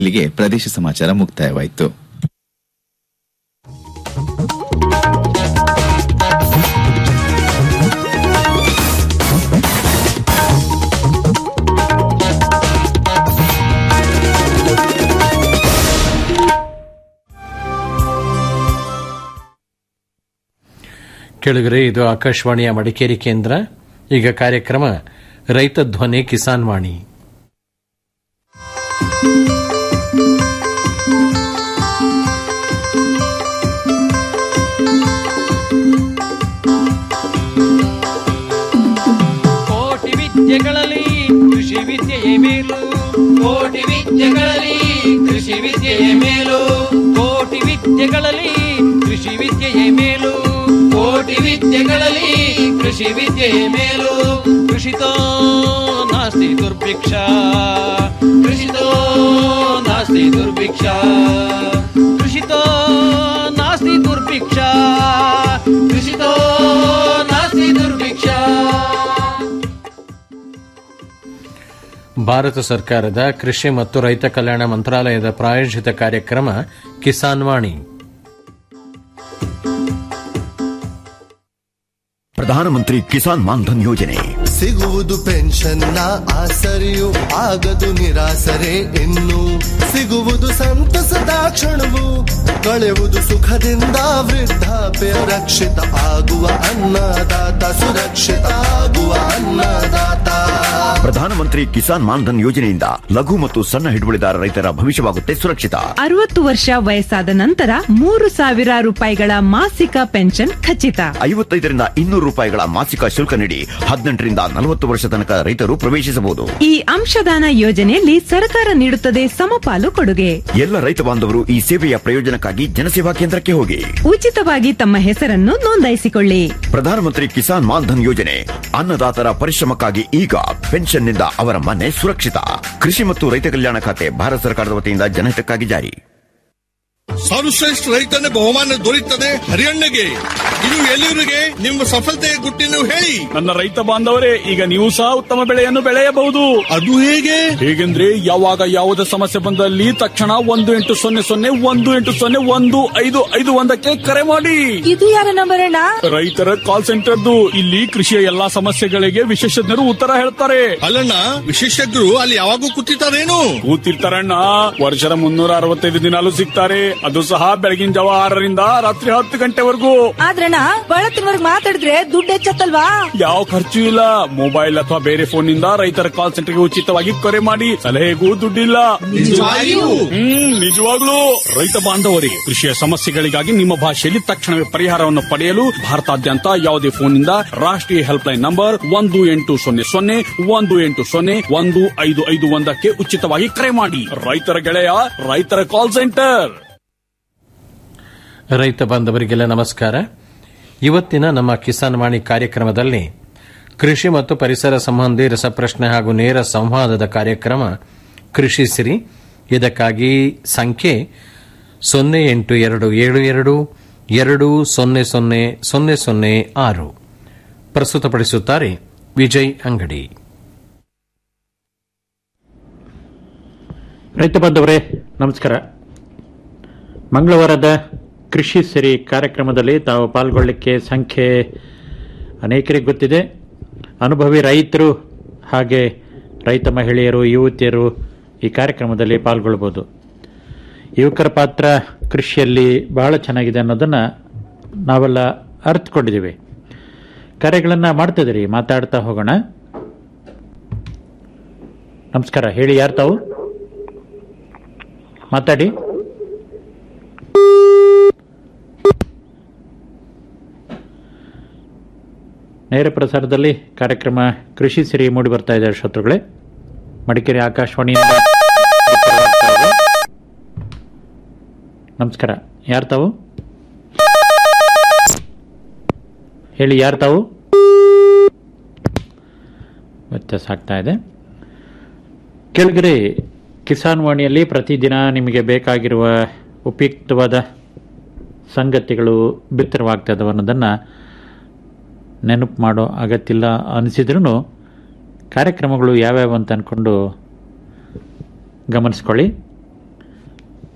ಇಲ್ಲಿಗೆ ಪ್ರದೇಶ ಸಮಾಚಾರ ಮುಕ್ತಾಯವಾಯಿತು ಕೆಳಗರೆ ಇದು ಆಕಾಶವಾಣಿಯ ಮಡಿಕೇರಿ ಕೇಂದ್ರ ಈಗ ಕಾರ್ಯಕ್ರಮ ರೈತ ಧ್ವನಿ ಕಿಸಾನ್ ವಾಣಿ ಕೋಟಿ ವಿದ್ಯೆಗಳಲ್ಲಿ ಕೃಷಿ ವಿದ್ಯೆಯೇ ಮೇಲು ಕೋಟಿ ವಿದ್ಯೆಗಳಲ್ಲಿ ಕೃಷಿ ವಿದ್ಯೆಯೇ ಮೇಲು ಕೋಟಿ ವಿದ್ಯೆಗಳಲ್ಲಿ ಕೃಷಿ ವಿದ್ಯೆಯೇ ಮೇಲು ಕೋಟಿ ವಿದ್ಯೆಗಳಲ್ಲಿ ಕೃಷಿ ವಿದ್ಯೆಯೇ ಮೇಲು ಕೃಷಿತೋ ನಾಸ್ತಿ ದುರ್ಭಿಕ್ಷ ಕೃಷಿತೋ ನಾಸ್ತಿ ದುರ್ಭಿಕ್ಷ ಕೃಷಿತೋ ನಾಸ್ತಿ ದುರ್ಭಿಕ್ಷ ಕೃಷಿತೋ ನಾಸ್ತಿ ದುರ್ಭಿಕ್ಷ ಭಾರತ ಸರ್ಕಾರದ ಕೃಷಿ ಮತ್ತು ರೈತ ಕಲ್ಯಾಣ ಮಂತ್ರಾಲಯದ ಪ್ರಾಯೋಜಿತ ಕಾರ್ಯಕ್ರಮ ಕಿಸಾನ್ ವಾಣಿ ಪ್ರಧಾನಮಂತ್ರಿ ಕಿಸಾನ್ ಮಾನ್ಧನ್ ಯೋಜನೆ ಸಿಗುವುದು ಪೆನ್ಷನ್ನ ಆಸರೆಯು ಆಗದು ನಿರಾಸರೆ ಇನ್ನು ಸಿಗುವುದು ಸಂತಸದ ಕ್ಷಣವು ಕಳೆವುದು ಸುಖದಿಂದ ವೃದ್ಧಾಪ್ಯ ರಕ್ಷಿತ ಆಗುವ ಅನ್ನದಾತ ಸುರಕ್ಷಿತ ಆಗುವ ಅನ್ನದಾತ ಪ್ರಧಾನಮಂತ್ರಿ ಕಿಸಾನ್ ಮಾನ್ಧನ್ ಯೋಜನೆಯಿಂದ ಲಘು ಮತ್ತು ಸಣ್ಣ ಹಿಡುವಳಿದಾರ ರೈತರ ಭವಿಷ್ಯವಾಗುತ್ತೆ ಸುರಕ್ಷಿತ ಅರವತ್ತು ವರ್ಷ ವಯಸ್ಸಾದ ನಂತರ ಮೂರು ಸಾವಿರ ರೂಪಾಯಿಗಳ ಮಾಸಿಕ ಪೆನ್ಷನ್ ಖಚಿತ ಐವತ್ತೈದರಿಂದ ಇನ್ನೂರು ರೂಪಾಯಿಗಳ ಮಾಸಿಕ ಶುಲ್ಕ ನೀಡಿ ಹದಿನೆಂಟರಿಂದ ನಲವತ್ತು ವರ್ಷ ತನಕ ರೈತರು ಪ್ರವೇಶಿಸಬಹುದು ಈ ಅಂಶದಾನ ಯೋಜನೆಯಲ್ಲಿ ಸರ್ಕಾರ ನೀಡುತ್ತದೆ ಸಮಪಾಲು ಕೊಡುಗೆ ಎಲ್ಲ ರೈತ ಬಾಂಧವರು ಈ ಸೇವೆಯ ಪ್ರಯೋಜನಕ್ಕಾಗಿ ಜನಸೇವಾ ಕೇಂದ್ರಕ್ಕೆ ಹೋಗಿ ಉಚಿತವಾಗಿ ತಮ್ಮ ಹೆಸರನ್ನು ನೋಂದಾಯಿಸಿಕೊಳ್ಳಿ ಪ್ರಧಾನಮಂತ್ರಿ ಕಿಸಾನ್ ಮಾನ್ಧನ್ ಯೋಜನೆ ಅನ್ನದಾತರ ಪರಿಶ್ರಮಕ್ಕಾಗಿ ಈಗ ಪೆನ್ಷನ್ನಿಂದ ಅವರ ಮನೆ ಸುರಕ್ಷಿತ ಕೃಷಿ ಮತ್ತು ರೈತ ಕಲ್ಯಾಣ ಖಾತೆ ಭಾರತ ಸರ್ಕಾರದ ವತಿಯಿಂದ ಜನಹಿತಕ್ಕಾಗಿ ಜಾರಿ ಸರ್ವಶ್ರೇಷ್ಠ ರೈತನ ಬಹುಮಾನ ದೊರೆಯುತ್ತದೆ ಹರಿಯಣ್ಣಗೆ ಇದು ಎಲ್ಲಿವರಿಗೆ ನಿಮ್ಮ ಸಫಲತೆಯ ಗುಟ್ಟಿನ ಹೇಳಿ ನನ್ನ ರೈತ ಬಾಂಧವರೇ ಈಗ ನೀವು ಸಹ ಉತ್ತಮ ಬೆಳೆಯನ್ನು ಬೆಳೆಯಬಹುದು ಅದು ಹೇಗೆ ಹೇಗೆಂದ್ರೆ ಯಾವಾಗ ಯಾವುದೇ ಸಮಸ್ಯೆ ಬಂದಲ್ಲಿ ತಕ್ಷಣ ಒಂದು ಎಂಟು ಸೊನ್ನೆ ಸೊನ್ನೆ ಒಂದು ಎಂಟು ಸೊನ್ನೆ ಒಂದು ಐದು ಐದು ಒಂದಕ್ಕೆ ಕರೆ ಮಾಡಿ ಇದು ಯಾರ ನಂಬರ್ ಅಣ್ಣ ರೈತರ ಕಾಲ್ ಸೆಂಟರ್ದು ಇಲ್ಲಿ ಕೃಷಿಯ ಎಲ್ಲಾ ಸಮಸ್ಯೆಗಳಿಗೆ ವಿಶೇಷಜ್ಞರು ಉತ್ತರ ಹೇಳ್ತಾರೆ ಅಲ್ಲಣ್ಣ ವಿಶೇಷಜ್ಞರು ಅಲ್ಲಿ ಯಾವಾಗೂ ಕೂತಿರ್ತಾರೇನು ಕೂತಿರ್ತಾರಣ್ಣ ವರ್ಷದ ಮುನ್ನೂರ ಅರವತ್ತೈದು ದಿನಾಲು ಸಿಗ್ತಾರೆ ಅದು ಸಹ ಬೆಳಗಿನ ಜಾವ ಆರರಿಂದ ರಾತ್ರಿ ಹತ್ತು ಗಂಟೆವರೆಗೂ ಆದ್ರಣ್ಣ ಬಳತ್ತಿನವರ್ಗ್ ಮಾತಾಡಿದ್ರೆ ದುಡ್ಡು ಹೆಚ್ಚತ್ತಲ್ವಾ ಯಾವ ಖರ್ಚು ಇಲ್ಲ ಮೊಬೈಲ್ ಅಥವಾ ಬೇರೆ ಫೋನ್ ನಿಂದ ರೈತರ ಕಾಲ್ ಸೆಂಟರ್ಗೆ ಉಚಿತವಾಗಿ ಕರೆ ಮಾಡಿ ಸಲಹೆಗೂ ದುಡ್ಡಿಲ್ಲ ನಿಜವಾಗಿಯೂ? ಹ್ಮ್ ನಿಜವಾಗ್ಲೂ ರೈತ ಬಾಂಧವರಿಗೆ ಕೃಷಿಯ ಸಮಸ್ಯೆಗಳಿಗಾಗಿ ನಿಮ್ಮ ಭಾಷೆಯಲ್ಲಿ ತಕ್ಷಣವೇ ಪರಿಹಾರವನ್ನು ಪಡೆಯಲು ಭಾರತಾದ್ಯಂತ ಯಾವುದೇ ಫೋನ್ ನಿಂದ ರಾಷ್ಟ್ರೀಯ ಹೆಲ್ಪ್ ಲೈನ್ ನಂಬರ್ ಒಂದು ಎಂಟು ಸೊನ್ನೆ ಸೊನ್ನೆ ಒಂದು ಎಂಟು ಸೊನ್ನೆ ಒಂದು ಐದು ಐದು ಒಂದಕ್ಕೆ ಉಚಿತವಾಗಿ ಕರೆ ಮಾಡಿ ರೈತರ ಗೆಳೆಯ ರೈತರ ಕಾಲ್ ಸೆಂಟರ್ ರೈತ ಬಾಂಧವರಿಗೆಲ್ಲ ನಮಸ್ಕಾರ ಇವತ್ತಿನ ನಮ್ಮ ಕಿಸಾನ್ ವಾಣಿ ಕಾರ್ಯಕ್ರಮದಲ್ಲಿ ಕೃಷಿ ಮತ್ತು ಪರಿಸರ ಸಂಬಂಧಿ ರಸಪ್ರಶ್ನೆ ಹಾಗೂ ನೇರ ಸಂವಾದದ ಕಾರ್ಯಕ್ರಮ ಕೃಷಿ ಸಿರಿ ಇದಕ್ಕಾಗಿ ಸಂಖ್ಯೆ ಸೊನ್ನೆ ಎಂಟು ಎರಡು ಏಳು ಎರಡು ಎರಡು ಸೊನ್ನೆ ಸೊನ್ನೆ ಸೊನ್ನೆ ಸೊನ್ನೆ ಆರು ಪ್ರಸ್ತುತಪಡಿಸುತ್ತಾರೆ ವಿಜಯ್ ಅಂಗಡಿ ರೈತ ಬಾಂಧವರೇ ನಮಸ್ಕಾರ ಮಂಗಳವಾರದ ಕೃಷಿ ಸಿರಿ ಕಾರ್ಯಕ್ರಮದಲ್ಲಿ ತಾವು ಪಾಲ್ಗೊಳ್ಳಲಿಕ್ಕೆ ಸಂಖ್ಯೆ ಅನೇಕರಿಗೆ ಗೊತ್ತಿದೆ ಅನುಭವಿ ರೈತರು ಹಾಗೆ ರೈತ ಮಹಿಳೆಯರು ಯುವತಿಯರು ಈ ಕಾರ್ಯಕ್ರಮದಲ್ಲಿ ಪಾಲ್ಗೊಳ್ಬೋದು ಯುವಕರ ಪಾತ್ರ ಕೃಷಿಯಲ್ಲಿ ಬಹಳ ಚೆನ್ನಾಗಿದೆ ಅನ್ನೋದನ್ನು ನಾವೆಲ್ಲ ಅರ್ಥಕೊಂಡಿದ್ದೀವಿ ಕರೆಗಳನ್ನು ಮಾಡ್ತಿದ್ದೀರಿ ಮಾತಾಡ್ತಾ ಹೋಗೋಣ ನಮಸ್ಕಾರ ಹೇಳಿ ಯಾರು ತಾವು ಮಾತಾಡಿ ನೇರ ಪ್ರಸಾರದಲ್ಲಿ ಕಾರ್ಯಕ್ರಮ ಕೃಷಿ ಸಿರಿ ಮೂಡಿ ಬರ್ತಾ ಇದೆ ಶ್ರೋತೃಗಳೇ ಮಡಿಕೇರಿ ಆಕಾಶವಾಣಿಯಿಂದ ಪ್ರಸಾರವಾಗ್ತಾ ಇದೆ. ನಮಸ್ಕಾರ ಯಾರು ತಾವು ಹೇಳಿ ಯಾರು ತಾವು ವ್ಯತ್ಯಾಸ ಆಗ್ತಾ ಇದೆ ಕೆಳಗರೆ ಕಿಸಾನ್ ವಾಣಿಯಲ್ಲಿ ಪ್ರತಿದಿನ ನಿಮಗೆ ಬೇಕಾಗಿರುವ ಉಪಯುಕ್ತವಾದ ಸಂಗತಿಗಳು ಬಿತ್ತರವಾಗ್ತಾ ಇದಾವೆ ಅನ್ನೋದನ್ನು ನೆನಪು ಮಾಡೋ ಅಗತ್ಯಿಲ್ಲ ಅನಿಸಿದ್ರೂ ಕಾರ್ಯಕ್ರಮಗಳು ಯಾವ್ಯಾವ ಅಂತ ಅಂದ್ಕೊಂಡು ಗಮನಿಸ್ಕೊಳ್ಳಿ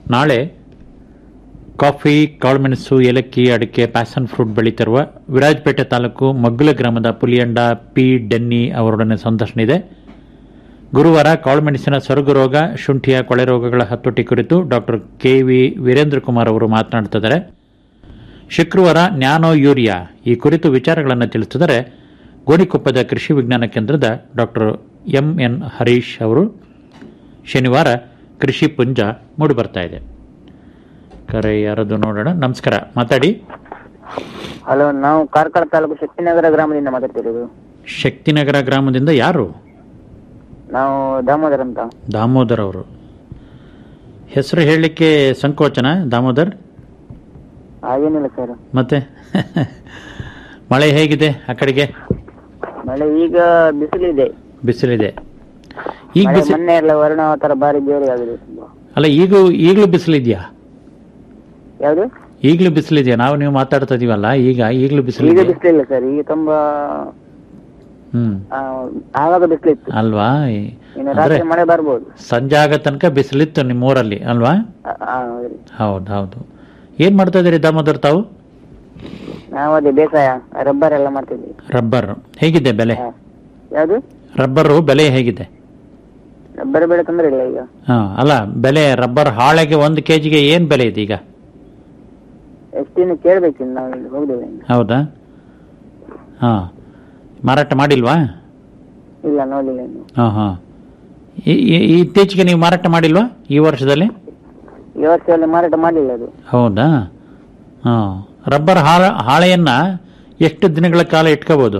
ನಾಳೆ ಕಾಫಿ ಕಾಳುಮೆಣಸು ಏಲಕ್ಕಿ ಅಡಿಕೆ ಪ್ಯಾಸನ್ ಫ್ರೂಟ್ ಬೆಳೀತಿರುವ ವಿರಾಜಪೇಟೆ ತಾಲೂಕು ಮಗ್ಗುಲ ಗ್ರಾಮದ ಪುಲಿಯಂಡ ಪಿ ಡೆನ್ನಿ ಅವರೊಡನೆ ಸಂದರ್ಶನ ಇದೆ ಗುರುವಾರ ಕಾಳುಮೆಣಸಿನ ಸೊರಗು ರೋಗ ಶುಂಠಿಯ ಕೊಳೆ ರೋಗಗಳ ಹತೋಟಿ ಕುರಿತು doctor K V Veerendra Kumar ಅವರು ಮಾತನಾಡುತ್ತಿದ್ದಾರೆ ಶುಕ್ರವಾರ ನ್ಯಾನೋ ಯೂರಿಯಾ ಈ ಕುರಿತು ವಿಚಾರಗಳನ್ನು ತಿಳಿಸಿದರೆ ಗೋಣಿಕೊಪ್ಪದ ಕೃಷಿ ವಿಜ್ಞಾನ ಕೇಂದ್ರದ ಡಾಕ್ಟರ್ ಎಂ ಎನ್ ಹರೀಶ್ ಅವರು ಶನಿವಾರ ಕೃಷಿ ಪುಂಜ ಮೂಡಿಬರ್ತಾ ಇದೆ ಕರೆ ಯಾರದು ನೋಡೋಣ ನಮಸ್ಕಾರ ಮಾತಾಡಿ ಹಲೋ ನಾವು ಕಾರ್ಕಳ ತಾಲೂಕು ಶಕ್ತಿನಗರ ಗ್ರಾಮದಿಂದ ಮಾತಾಡ್ತಿರೋದು ಶಕ್ತಿನಗರ ಗ್ರಾಮದಿಂದ ಯಾರು ನಾವು ದಾಮೋದರ್ ಅಂತ ದಾಮೋದರ್ ಅವರು ಹೆಸರು ಹೇಳಲಿಕ್ಕೆ ಸಂಕೋಚನ ದಾಮೋದರ್ ಹಾಗೇನಿಲ್ಲ ಸರ್ ಮತ್ತೆ ಮಳೆ ಹೇಗಿದೆ ಆ ಕಡೆಗೆ ಮಳೆ ಈಗ ಬಿಸಿಲಿದೆ ಬಿಸಿಲಿದೆ ಈಗ ಮಳೆ ಬಿಸಿಲು ಮೊನ್ನೆ ಎಲ್ಲ ವರ್ಣ ತರ ಬಾರಿ ಜೋರಿ ಆಗಿದೆ ತುಂಬಾ ಅಲ್ಲ ಈಗೂ ಈಗಲೂ ಬಿಸಿಲಿದೆಯಾ ಯಾವ್ದು ಈಗಲೂ ಬಿಸಿಲಿದೆಯಾ ನಾವು ನೀವು ಮಾತಾಡ್ತಾ ಇದೀವಲ್ಲ ಈಗ ಈಗಲೂ ಈಗ ಬಿಸಿಲಿದೆ ಬಿಸಿಲಿಲ್ಲ ಸರ್ ಈಗ ತುಂಬಾ ಹ್ಮ್ ಆ, ಆವಾಗ ಬಿಸಿಲಿತ್ತು ಅಲ್ವಾ ಇನ್ನು ಅಂದ್ರೆ ರಾತ್ರಿ ಮಳೆ ಬರ್ಬೋದು ಸಂಜೆ ಆಗ ತನಕ ಬಿಸಿಲಿತ್ತು ನಿಮ್ಮ ಊರಲ್ಲಿ ಅಲ್ವಾ ಆ, ಆ, ಹೌದ್ರಿ. ಹೌದು ಹೌದು ಏನ್ ಮಾಡ್ತಾ ಇದೀರಿ ದಾಮೋದರ್ ತಾವು ನಾವು ಅದೇ ಬೇಸಾಯ ರಬ್ಬರ್ ಎಲ್ಲ ಮಾಡ್ತಿದ್ವಿ ರಬ್ಬರ್ ಹೇಗಿದೆ ಬೆಲೆ ಯಾವ್ದು ರಬ್ಬರು ಬೆಲೆ ಹೇಗಿದೆ ರಬ್ಬರ್ ಬೆಳೆ ತೊಂದ್ರೆ ಇಲ್ಲ ಈಗ ಹಾ ಅಲ್ಲ ಬೆಲೆ ರಬ್ಬರ್ ಹಾಳೆಗೆ ಒಂದು ಕೆಜಿಗೆ ಏನ್ ಬೆಲೆ ಇದೆ ಈಗ ಎಷ್ಟಿನ್ನು ಕೇಳ್ಬೇಕಿನ್ನು ನಾವು ಈಗ ಹೋಗ್ದೇವೆ ಇನ್ನು. ಹೌದಾ ಹಾ ಮಾರಾಟ ಮಾಡಿಲ್ವಾ ಇಲ್ಲ ನೋಡ್ಲಿಲ್ಲ ಇನ್ನು ಹಾ ಹಾ ಈ- ಈ- ಇತ್ತೀಚೆಗೆ ನೀವು ಮಾರಾಟ ಮಾಡಿಲ್ವಾ ಈ ವರ್ಷದಲ್ಲಿ ಈ ವರ್ಷದಲ್ಲಿ ಮಾರಾಟ ಮಾಡಲಿಲ್ಲ ಅದು ಹೌದಾ ಹಾ ರಬ್ಬರ್ ಹಾಳ ಹಾಳೆಯನ್ನ ಎಷ್ಟು ದಿನಗಳ ಕಾಲ ಇಟ್ಕೋಬಹುದು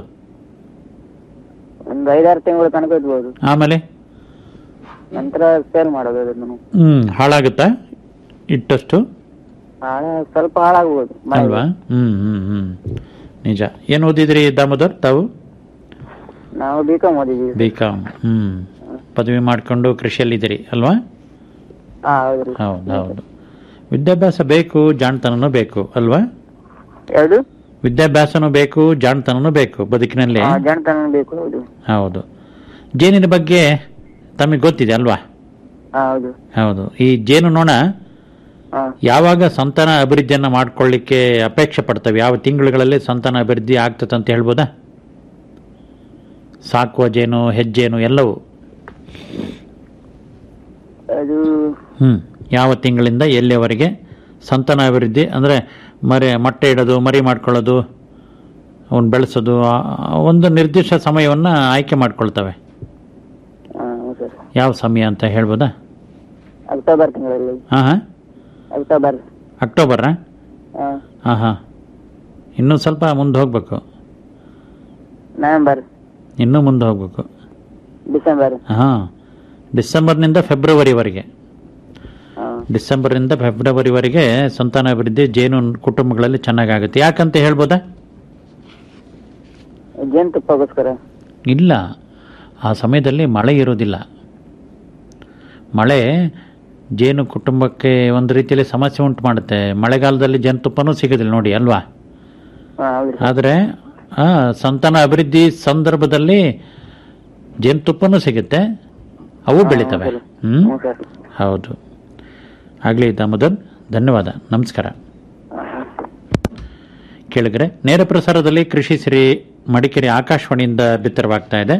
ಒಂದು ಐದಾರು ತಿಂಗಳ ತನಕ ಇಡ್ಬೋದು ಆಮೇಲೆ ನಂತರ ಸೇಲ್ ಮಾಡೋದು ಅದನ್ನು ಹ್ಮ್ ಹಾಳಾಗುತ್ತಾ ಇಟ್ಟಷ್ಟು ಹಾಳ ಸ್ವಲ್ಪ ಹಾಳಾಗ್ಬೋದು ಮಳೆ ಅಲ್ವಾ ಹ್ಮ್ ಹ್ಮ್ ಹ್ಮ್ ನಿಜ ಏನ್ ಓದಿದ್ರಿ ದಾಮೋದರ್ ತಾವು ನಾವು ಬಿ ಕಾಮ್ ಓದಿದ್ದೀವಿ ಬಿ ಕಾಮ್ ಹ್ಮ್ ಪದವಿ ಮಾಡ್ಕೊಂಡು ಕೃಷಿಯಲ್ಲಿದ್ದೀರಿ ಅಲ್ವಾ ಹಾ ಹೌದ್ರಿ ಹೌದು ಹೌದು ವಿದ್ಯಾಭ್ಯಾಸ ಬೇಕು ಜಾಣತನನೂ ಬೇಕು ಅಲ್ವಾ ಯಾವುದು ವಿದ್ಯಾಭ್ಯಾಸನೂ ಬೇಕು ಜಾಣತನನೂ ಬೇಕು ಬದುಕಿನಲ್ಲಿ ಹಾ, ಜಾಣತನ ಬೇಕು ಹೌದು ಹೌದು ಜೇನಿನ ಬಗ್ಗೆ ತಮಗೆ ಗೊತ್ತಿದೆ ಅಲ್ವಾ ಹಾ ಹೌದು ಹೌದು ಈ ಜೇನು ನೊಣ ಹಾ ಯಾವಾಗ ಸಂತಾನ ಅಭಿವೃದ್ಧಿಯನ್ನ ಮಾಡ್ಕೊಳ್ಳಿಕ್ಕೆ ಅಪೇಕ್ಷೆ ಪಡ್ತವೆ ಯಾವ ತಿಂಗಳುಗಳಲ್ಲಿ ಸಂತಾನ ಅಭಿವೃದ್ಧಿ ಆಗ್ತದೆ ಅಂತ ಹೇಳ್ಬೋದಾ ಸಾಕುವ ಜೇನು ಹೆಜ್ಜೇನು ಎಲ್ಲವೂ ಅದು ಹ್ಮ್ ಯಾವ ತಿಂಗಳಿಂದ ಎಲ್ಲಿಯವರೆಗೆ ಸಂತಾನ ಅಭಿವೃದ್ಧಿ ಅಂದ್ರೆ ಮರಿ ಮೊಟ್ಟೆ ಇಡೋದು ಮರಿ ಮಾಡ್ಕೊಳ್ಳೋದು ಅವನ್ನ ಬೆಳೆಸೋದು ಆ- ಆ ಒಂದು ನಿರ್ದಿಷ್ಟ ಸಮಯವನ್ನ ಆಯ್ಕೆ ಮಾಡ್ಕೊಳ್ತವೆ ಹಾ ಹೌದು ಸರ್ ಯಾವ ಸಮಯ ಅಂತ ಹೇಳ್ಬೋದಾ ಅಕ್ಟೋಬರ್ ತಿಂಗಳಲ್ಲಿ ಹಾ ಹಾ ಅಕ್ಟೋಬರ್ ಅಕ್ಟೋಬರಾ ಹಾ ಹಾ ಹಾ ಇನ್ನೂ ಸ್ವಲ್ಪ ಮುಂದೆ ಹೋಗ್ಬೇಕು ನವೆಂಬರ್ ಇನ್ನೂ ಮುಂದೆ ಹೋಗ್ಬೇಕು ಡಿಸೆಂಬರ್ ಹಾ ಡಿಸೆಂಬರ್ನಿಂದ ಫೆಬ್ರವರಿವರೆಗೆ ಹಾ ಡಿಸೆಂಬರ್ನಿಂದ ಫೆಬ್ರವರಿವರೆಗೆ ಸಂತಾನ ಅಭಿವೃದ್ಧಿ ಜೇನು ಕುಟುಂಬಗಳಲ್ಲಿ ಚೆನ್ನಾಗಾಗುತ್ತೆ ಯಾಕಂತ ಹೇಳ್ಬೋದಾ ಜೇನುತುಪ್ಪಗೋಸ್ಕರ ಇಲ್ಲ ಆ ಸಮಯದಲ್ಲಿ ಮಳೆ ಇರೋದಿಲ್ಲ ಮಳೆ ಜೇನು ಕುಟುಂಬಕ್ಕೆ ಒಂದು ರೀತಿಯಲ್ಲಿ ಸಮಸ್ಯೆ ಉಂಟು ಮಾಡುತ್ತೆ ಮಳೆಗಾಲದಲ್ಲಿ ಜೇನುತುಪ್ಪನೂ ಸಿಗೋದಿಲ್ಲ ನೋಡಿ ಅಲ್ವಾ ಹಾ ಹೌದ್ರಿ ಆದರೆ ಆ, ಸಂತಾನ ಅಭಿವೃದ್ಧಿ ಸಂದರ್ಭದಲ್ಲಿ ಜೇನುತುಪ್ಪನೂ ಸಿಗುತ್ತೆ ಅವು ಬೆಳಿತವೆ ಹ್ಮ್ ಹ್ಞೂ ಸರ್ ಹೌದು ಆಗಲಿ ದಾಮೋದರ್ ಧನ್ಯವಾದ ನಮಸ್ಕಾರ ಕೇಳಿದ್ರೆ ನೇರ ಪ್ರಸಾರದಲ್ಲಿ ಕೃಷಿ ಸಿರಿ ಮಡಿಕೇರಿ ಆಕಾಶವಾಣಿಯಿಂದ ಬಿತ್ತರವಾಗ್ತಾ ಇದೆ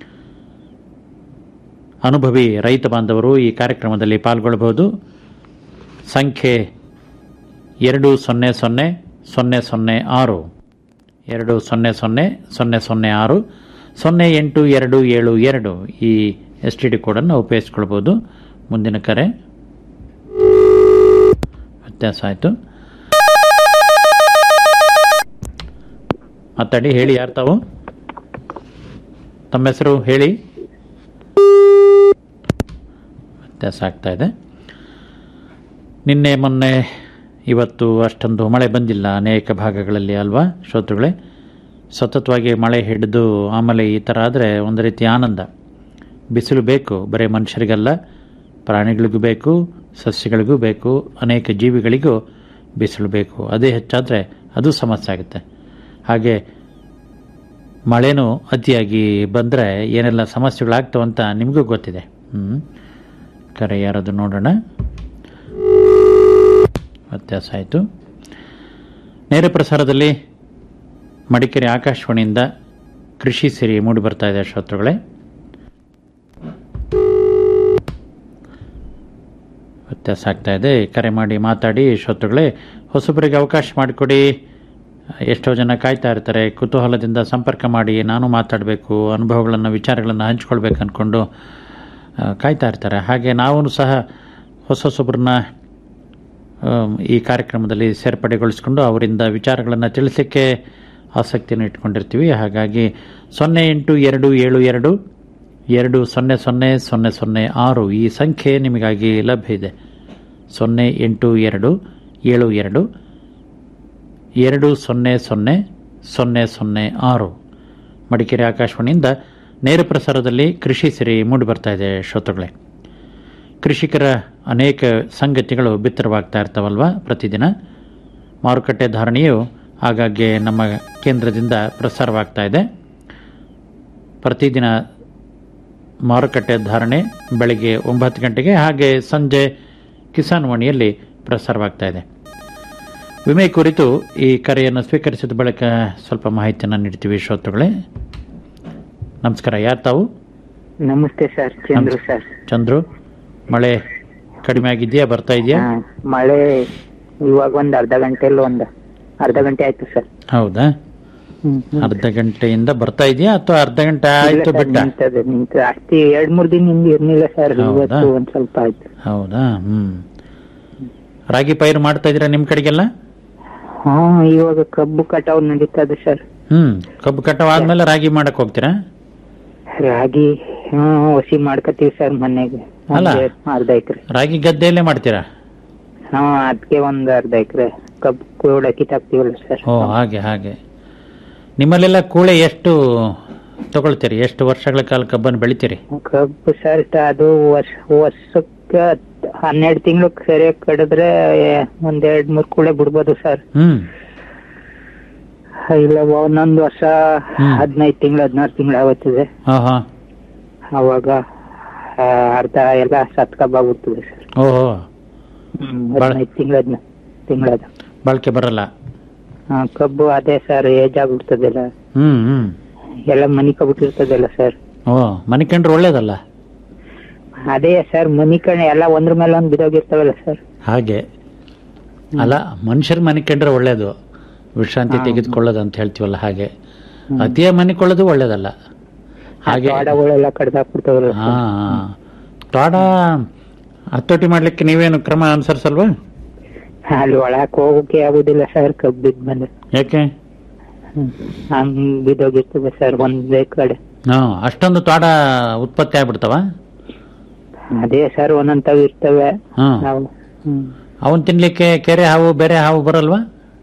ಅನುಭವಿ ರೈತ ಬಾಂಧವರು ಈ ಕಾರ್ಯಕ್ರಮದಲ್ಲಿ ಪಾಲ್ಗೊಳ್ಳಬಹುದು ಸಂಖ್ಯೆ ಎರಡು ಸೊನ್ನೆ ಸೊನ್ನೆ ಸೊನ್ನೆ ಸೊನ್ನೆ ಆರು ಎರಡು ಸೊನ್ನೆ ಸೊನ್ನೆ ಸೊನ್ನೆ ಸೊನ್ನೆ ಆರು ಸೊನ್ನೆ ಎಂಟು ಎರಡು ಏಳು ಎರಡು ಈ ಎಸ್ ಟಿ ಡಿ ಕೋಡನ್ನು ಉಪಯೋಗಿಸ್ಕೊಳ್ಬೋದು ಮುಂದಿನ ಕರೆ ವ್ಯತ್ಯಾಸ ಆಯಿತು ಮಾತಾಡಿ ಹೇಳಿ ಯಾರು ತಾವು ತಮ್ಮ ಹೆಸರು ಹೇಳಿ ವ್ಯತ್ಯಾಸ ಆಗ್ತಾ ಇದೆ ನಿನ್ನೆ ಮೊನ್ನೆ ಇವತ್ತು ಅಷ್ಟೊಂದು ಮಳೆ ಬಂದಿಲ್ಲ ಅನೇಕ ಭಾಗಗಳಲ್ಲಿ ಅಲ್ವಾ ಶ್ರೋತೃಗಳೇ ಸತತವಾಗಿ ಮಳೆ ಹಿಡಿದು ಆಮೇಲೆ ಈ ಥರ ಆದರೆ ಒಂದು ರೀತಿ ಆನಂದ ಬಿಸಿಲು ಬೇಕು ಬರೀ ಮನುಷ್ಯರಿಗಲ್ಲ ಪ್ರಾಣಿಗಳಿಗೂ ಬೇಕು ಸಸ್ಯಗಳಿಗೂ ಬೇಕು ಅನೇಕ ಜೀವಿಗಳಿಗೂ ಬಿಸಿಲು ಬೇಕು ಅದೇ ಹೆಚ್ಚಾದರೆ ಅದು ಸಮಸ್ಯೆ ಆಗುತ್ತೆ ಹಾಗೆ ಮಳೆನೂ ಅತಿಯಾಗಿ ಬಂದರೆ ಏನೆಲ್ಲ ಸಮಸ್ಯೆಗಳಾಗ್ತವೆ ಅಂತ ನಿಮಗೂ ಗೊತ್ತಿದೆ ಹ್ಞೂ ಕರೆ ಯಾರದು ನೋಡೋಣ ವ್ಯತ್ಯಾಸ ಆಯಿತು ನೇರ ಪ್ರಸಾರದಲ್ಲಿ ಮಡಿಕೇರಿ ಆಕಾಶವಾಣಿಯಿಂದ ಕೃಷಿ ಸಿರಿ ಮೂಡಿ ಬರ್ತಾ ಇದೆ ಶ್ರೋತೃಗಳೇ ವ್ಯತ್ಯಾಸ ಆಗ್ತಾ ಇದೆ ಕರೆ ಮಾಡಿ ಮಾತಾಡಿ ಶ್ರೋತೃಗಳೇ ಹೊಸಬರಿಗೆ ಅವಕಾಶ ಮಾಡಿಕೊಡಿ ಎಷ್ಟೋ ಜನ ಕಾಯ್ತಾ ಇರ್ತಾರೆ ಕುತೂಹಲದಿಂದ ಸಂಪರ್ಕ ಮಾಡಿ ನಾನು ಮಾತಾಡಬೇಕು ಅನುಭವಗಳನ್ನು ವಿಚಾರಗಳನ್ನು ಹಂಚ್ಕೊಳ್ಬೇಕು ಅಂದ್ಕೊಂಡು ಆ, ಕಾಯ್ತಾ ಇರ್ತಾರೆ ಹಾಗೆ ನಾವು ಸಹ ಹೊಸ ಹೊಸೊಬ್ಬರನ್ನ ಆಮ್, ಈ ಕಾರ್ಯಕ್ರಮದಲ್ಲಿ ಸೇರ್ಪಡೆಗೊಳಿಸಿಕೊಂಡು ಅವರಿಂದ ವಿಚಾರಗಳನ್ನು ತಿಳಿಸಲಿಕ್ಕೆ ಆಸಕ್ತಿಯನ್ನು ಇಟ್ಕೊಂಡಿರ್ತೀವಿ ಹಾಗಾಗಿ ಸೊನ್ನೆ ಎಂಟು ಎರಡು ಏಳು ಎರಡು ಎರಡು ಸೊನ್ನೆ ಸೊನ್ನೆ ಸೊನ್ನೆ ಸೊನ್ನೆ ಆರು ಈ ಸಂಖ್ಯೆ ನಿಮಗಾಗಿ ಲಭ್ಯ ಇದೆ ಸೊನ್ನೆ ಎಂಟು ಎರಡು ಏಳು ಎರಡು ಎರಡು ಸೊನ್ನೆ ಸೊನ್ನೆ ಸೊನ್ನೆ ಸೊನ್ನೆ ಆರು ಮಡಿಕೇರಿ ಆಕಾಶವಾಣಿಯಿಂದ ನೇರ ಪ್ರಸಾರದಲ್ಲಿ ಕೃಷಿ ಸಿರಿ ಮೂಡಿ ಬರ್ತಾ ಇದೆ ಶ್ರೋತೃಗಳೇ ಕೃಷಿಕರ ಅನೇಕ ಸಂಗತಿಗಳು ಬಿತ್ತರವಾಗ್ತಾ ಇರ್ತಾವಲ್ವ ಪ್ರತಿದಿನ ಮಾರುಕಟ್ಟೆ ಧಾರಣೆಯು ಆಗಾಗ್ಗೆ ನಮ್ಮ ಕೇಂದ್ರದಿಂದ ಪ್ರಸಾರವಾಗ್ತಾ ಇದೆ ಪ್ರತಿದಿನ ಮಾರುಕಟ್ಟೆ ಧಾರಣೆ ಬೆಳಗ್ಗೆ ಒಂಬತ್ತು ಗಂಟೆಗೆ ಹಾಗೆ ಸಂಜೆ ಕಿಸಾನ್ ವಾಣಿಯಲ್ಲಿ ಪ್ರಸಾರವಾಗ್ತಾ ಇದೆ ವಿಮೆ ಕುರಿತು ಈ ಕರೆಯನ್ನು ಸ್ವೀಕರಿಸಿದ ಬಳಿಕ ಸ್ವಲ್ಪ ಮಾಹಿತಿಯನ್ನು ನೀಡ್ತೀವಿ ಶ್ರೋತೃಗಳೇ ನಮಸ್ಕಾರ ಯಾರು ತಾವು ನಮಸ್ತೆ ಸರ್ ಚಂದ್ರು ಸರ್ ಚಂದ್ರು ಮಳೆ ಕಡಿಮೆ ಆಗಿದೆಯಾ ಬರ್ತಾ ಇದೆಯಾ ಹಾ, ಮಳೆ ಇವಾಗ ಒಂದ್ ಅರ್ಧ ಗಂಟೆಯಲ್ಲಿ ಒಂದ್ ಅರ್ಧ ಗಂಟೆ ಆಯ್ತು ಸರ್ ಹೌದಾ ಅರ್ಧ ಗಂಟೆಯಿಂದ ಬರ್ತಾ ಇದೆಯಾ ಅಥವಾ ಅರ್ಧ ಗಂಟೆ ಆಯ್ತು ಬಿಟ್ಟ ನಿಂತದೆ ನಿಂತ ಅಷ್ಟೇ ಎರಡ್ ಮೂರ್ ದಿನ ಹಿಂದೆ ಇರ್ಲಿಲ್ಲ ಸರ್ ಹೌದಾ? ಇವತ್ತು ಒಂದ್ ಸ್ವಲ್ಪ ಆಯ್ತು ಹೌದಾ ಹ್ಮ್ ರಾಗಿ ಪೈರು ಮಾಡ್ತಾ ಇದೀರಾ ನಿಮ್ ಕಡೆಗೆಲ್ಲ ಹಾ ಇವಾಗ ಕಬ್ಬು ಕಟಾವ್ ನಡೀತದೆ ಸರ್ ಹ್ಮ್ ಕಬ್ಬು ಕಟಾವ್ ಆದ್ಮೇಲೆ ರಾಗಿ ಮಾಡಕ್ ಹೋಗ್ತೀರಾ ರಾಗಿ ಹ್ಮ್ ಹಸಿ ಮಾಡ್ಕತೀವಿ ಸರ್ ಮನೆಗೆ ಅಲ್ಲ. ಒಂದ್ ಅರ್ಧ ಎಕರೆ ರಾಗಿ ಗದ್ದೆಯಲ್ಲೇ ಮಾಡ್ತೀರಾ ಹಾ ಅದಕ್ಕೆ ಒಂದ್ ಅರ್ಧ ಎಕರೆ ಕಬ್ಬು ಕೂಡ ಕಿತ್ತಾಕ್ತಿವಲ್ಲ ಸರ್ ಓ ಹಾಗೆ ಹಾಗೆ ನಿಮ್ಮಲ್ಲೆಲ್ಲ ಕೂಳೆ ಎಷ್ಟು ತಗೊಳ್ತೀರಿ ಎಷ್ಟು ವರ್ಷಗಳ ಕಾಲ ಕಬ್ಬನ್ನು ಬೆಳಿತೀರಿ ಕಬ್ಬು ಸರ್ ಅದು ವರ್ಷ ವರ್ಷಕ್ಕೆ ಹನ್ನೆರಡು ತಿಂಗಳು ಸರಿಯಾಗಿ ಕಡಿದ್ರೆ ಒಂದ್ ಎರಡ್ ಮೂರ್ ಕೂಳೆ ಬಿಡ್ಬೋದು ಸರ್ ಹ್ಮ್ ಇಲ್ಲ ಒಂದೊಂದ್ ವರ್ಷ ಹದಿನೈದು ತಿಂಗಳು ಹದಿನಾರು ತಿಂಗಳು ಆಗುತ್ತದೆ ಹಾ ಹಾ ಅವಾಗ ಆ, ಅರ್ಧ ಎಲ್ಲ ಸತ್ಕಬ್ಬಾಗ್ಬಿಡ್ತದೆ ಸರ್ ಓಹೋ ಹ್ಮ್ ಹದಿನೈದು ತಿಂಗಳು ಹದಿನ ತಿಂಗಳದ ಬಾಳ್ಕೆ ಬರಲ್ಲ ಕಬ್ಬು ಅದೇ ಸರ್ ಏಜ್ ಆಗ್ಬಿಡ್ತದಲ್ಲ ಹ್ಮ್ ಹ್ಮ್ ಎಲ್ಲ ಮನಿ ಕಬಿಟ್ಟಿರ್ತದಲ್ಲ ಸರ್ ಓ ಮನೆ ಕಂಡ್ರೆ ಒಳ್ಳೇದಲ್ಲ ಅದೇ ಸರ್ ಮನಿ ಕಣೆ ಎಲ್ಲ ಒಂದ್ರ ಮೇಲೆ ಒಂದ್ ಬಿದೋಗಿರ್ತಾವಲ್ಲ ಸರ್ ಹಾಗೆ ಅಲ್ಲ ಮನುಷ್ಯರ ಮನೆ ಕಂಡ್ರೆ ಒಳ್ಳೇದು ವಿಶ್ರಾಂತಿ ತೆಗೆದುಕೊಳ್ಳೋದು ಅಂತ ಹೇಳ್ತೀವಲ್ಲ ಹಾಗೆ ಅತಿಯ ಮನೆ ಕೊಳ್ಳೋದು ಒಳ್ಳೇದಲ್ಲ ಹಾಗೆ ಕಾಡಗಳೆಲ್ಲ ಕಡ್ದಾಕ್ಬಿಡ್ತಾವಲ್ಲ ಹಾ ತೋಟ ಹತೋಟಿ ಮಾಡ್ಲಿಕ್ಕೆ ನೀವೇನು ಕ್ರಮ ಅನುಸರಿಸಲ್ವಾ ಅಲ್ಲಿ ಒಳಕ್ ಹೋಗಕ್ಕೆ ಆಗುದಿಲ್ಲ ಸರ್ ಕಬ್ಬಿದ್ ಮೇಲೆ ಯಾಕೆ ಹಂಗ್ ಬಿದೋಗಿರ್ತದೆ ಸರ್ ಒಂದೇ ಕಡೆ ಹಾ ಅಷ್ಟೊಂದು ತೋಟ ಉತ್ಪತ್ತಿ ಆಗ್ಬಿಡ್ತಾವ ಅದೇ ಸರ್ ಒಂದೊಂದ್ ಇರ್ತವೆ ಹಾ ನಾವು ಹ್ಮ್ ಅವನ್ ತಿನ್ಲಿಕ್ಕೆ ಕೆರೆ ಹಾವು ಬೇರೆ ಹಾವು ಬರಲ್ವಾ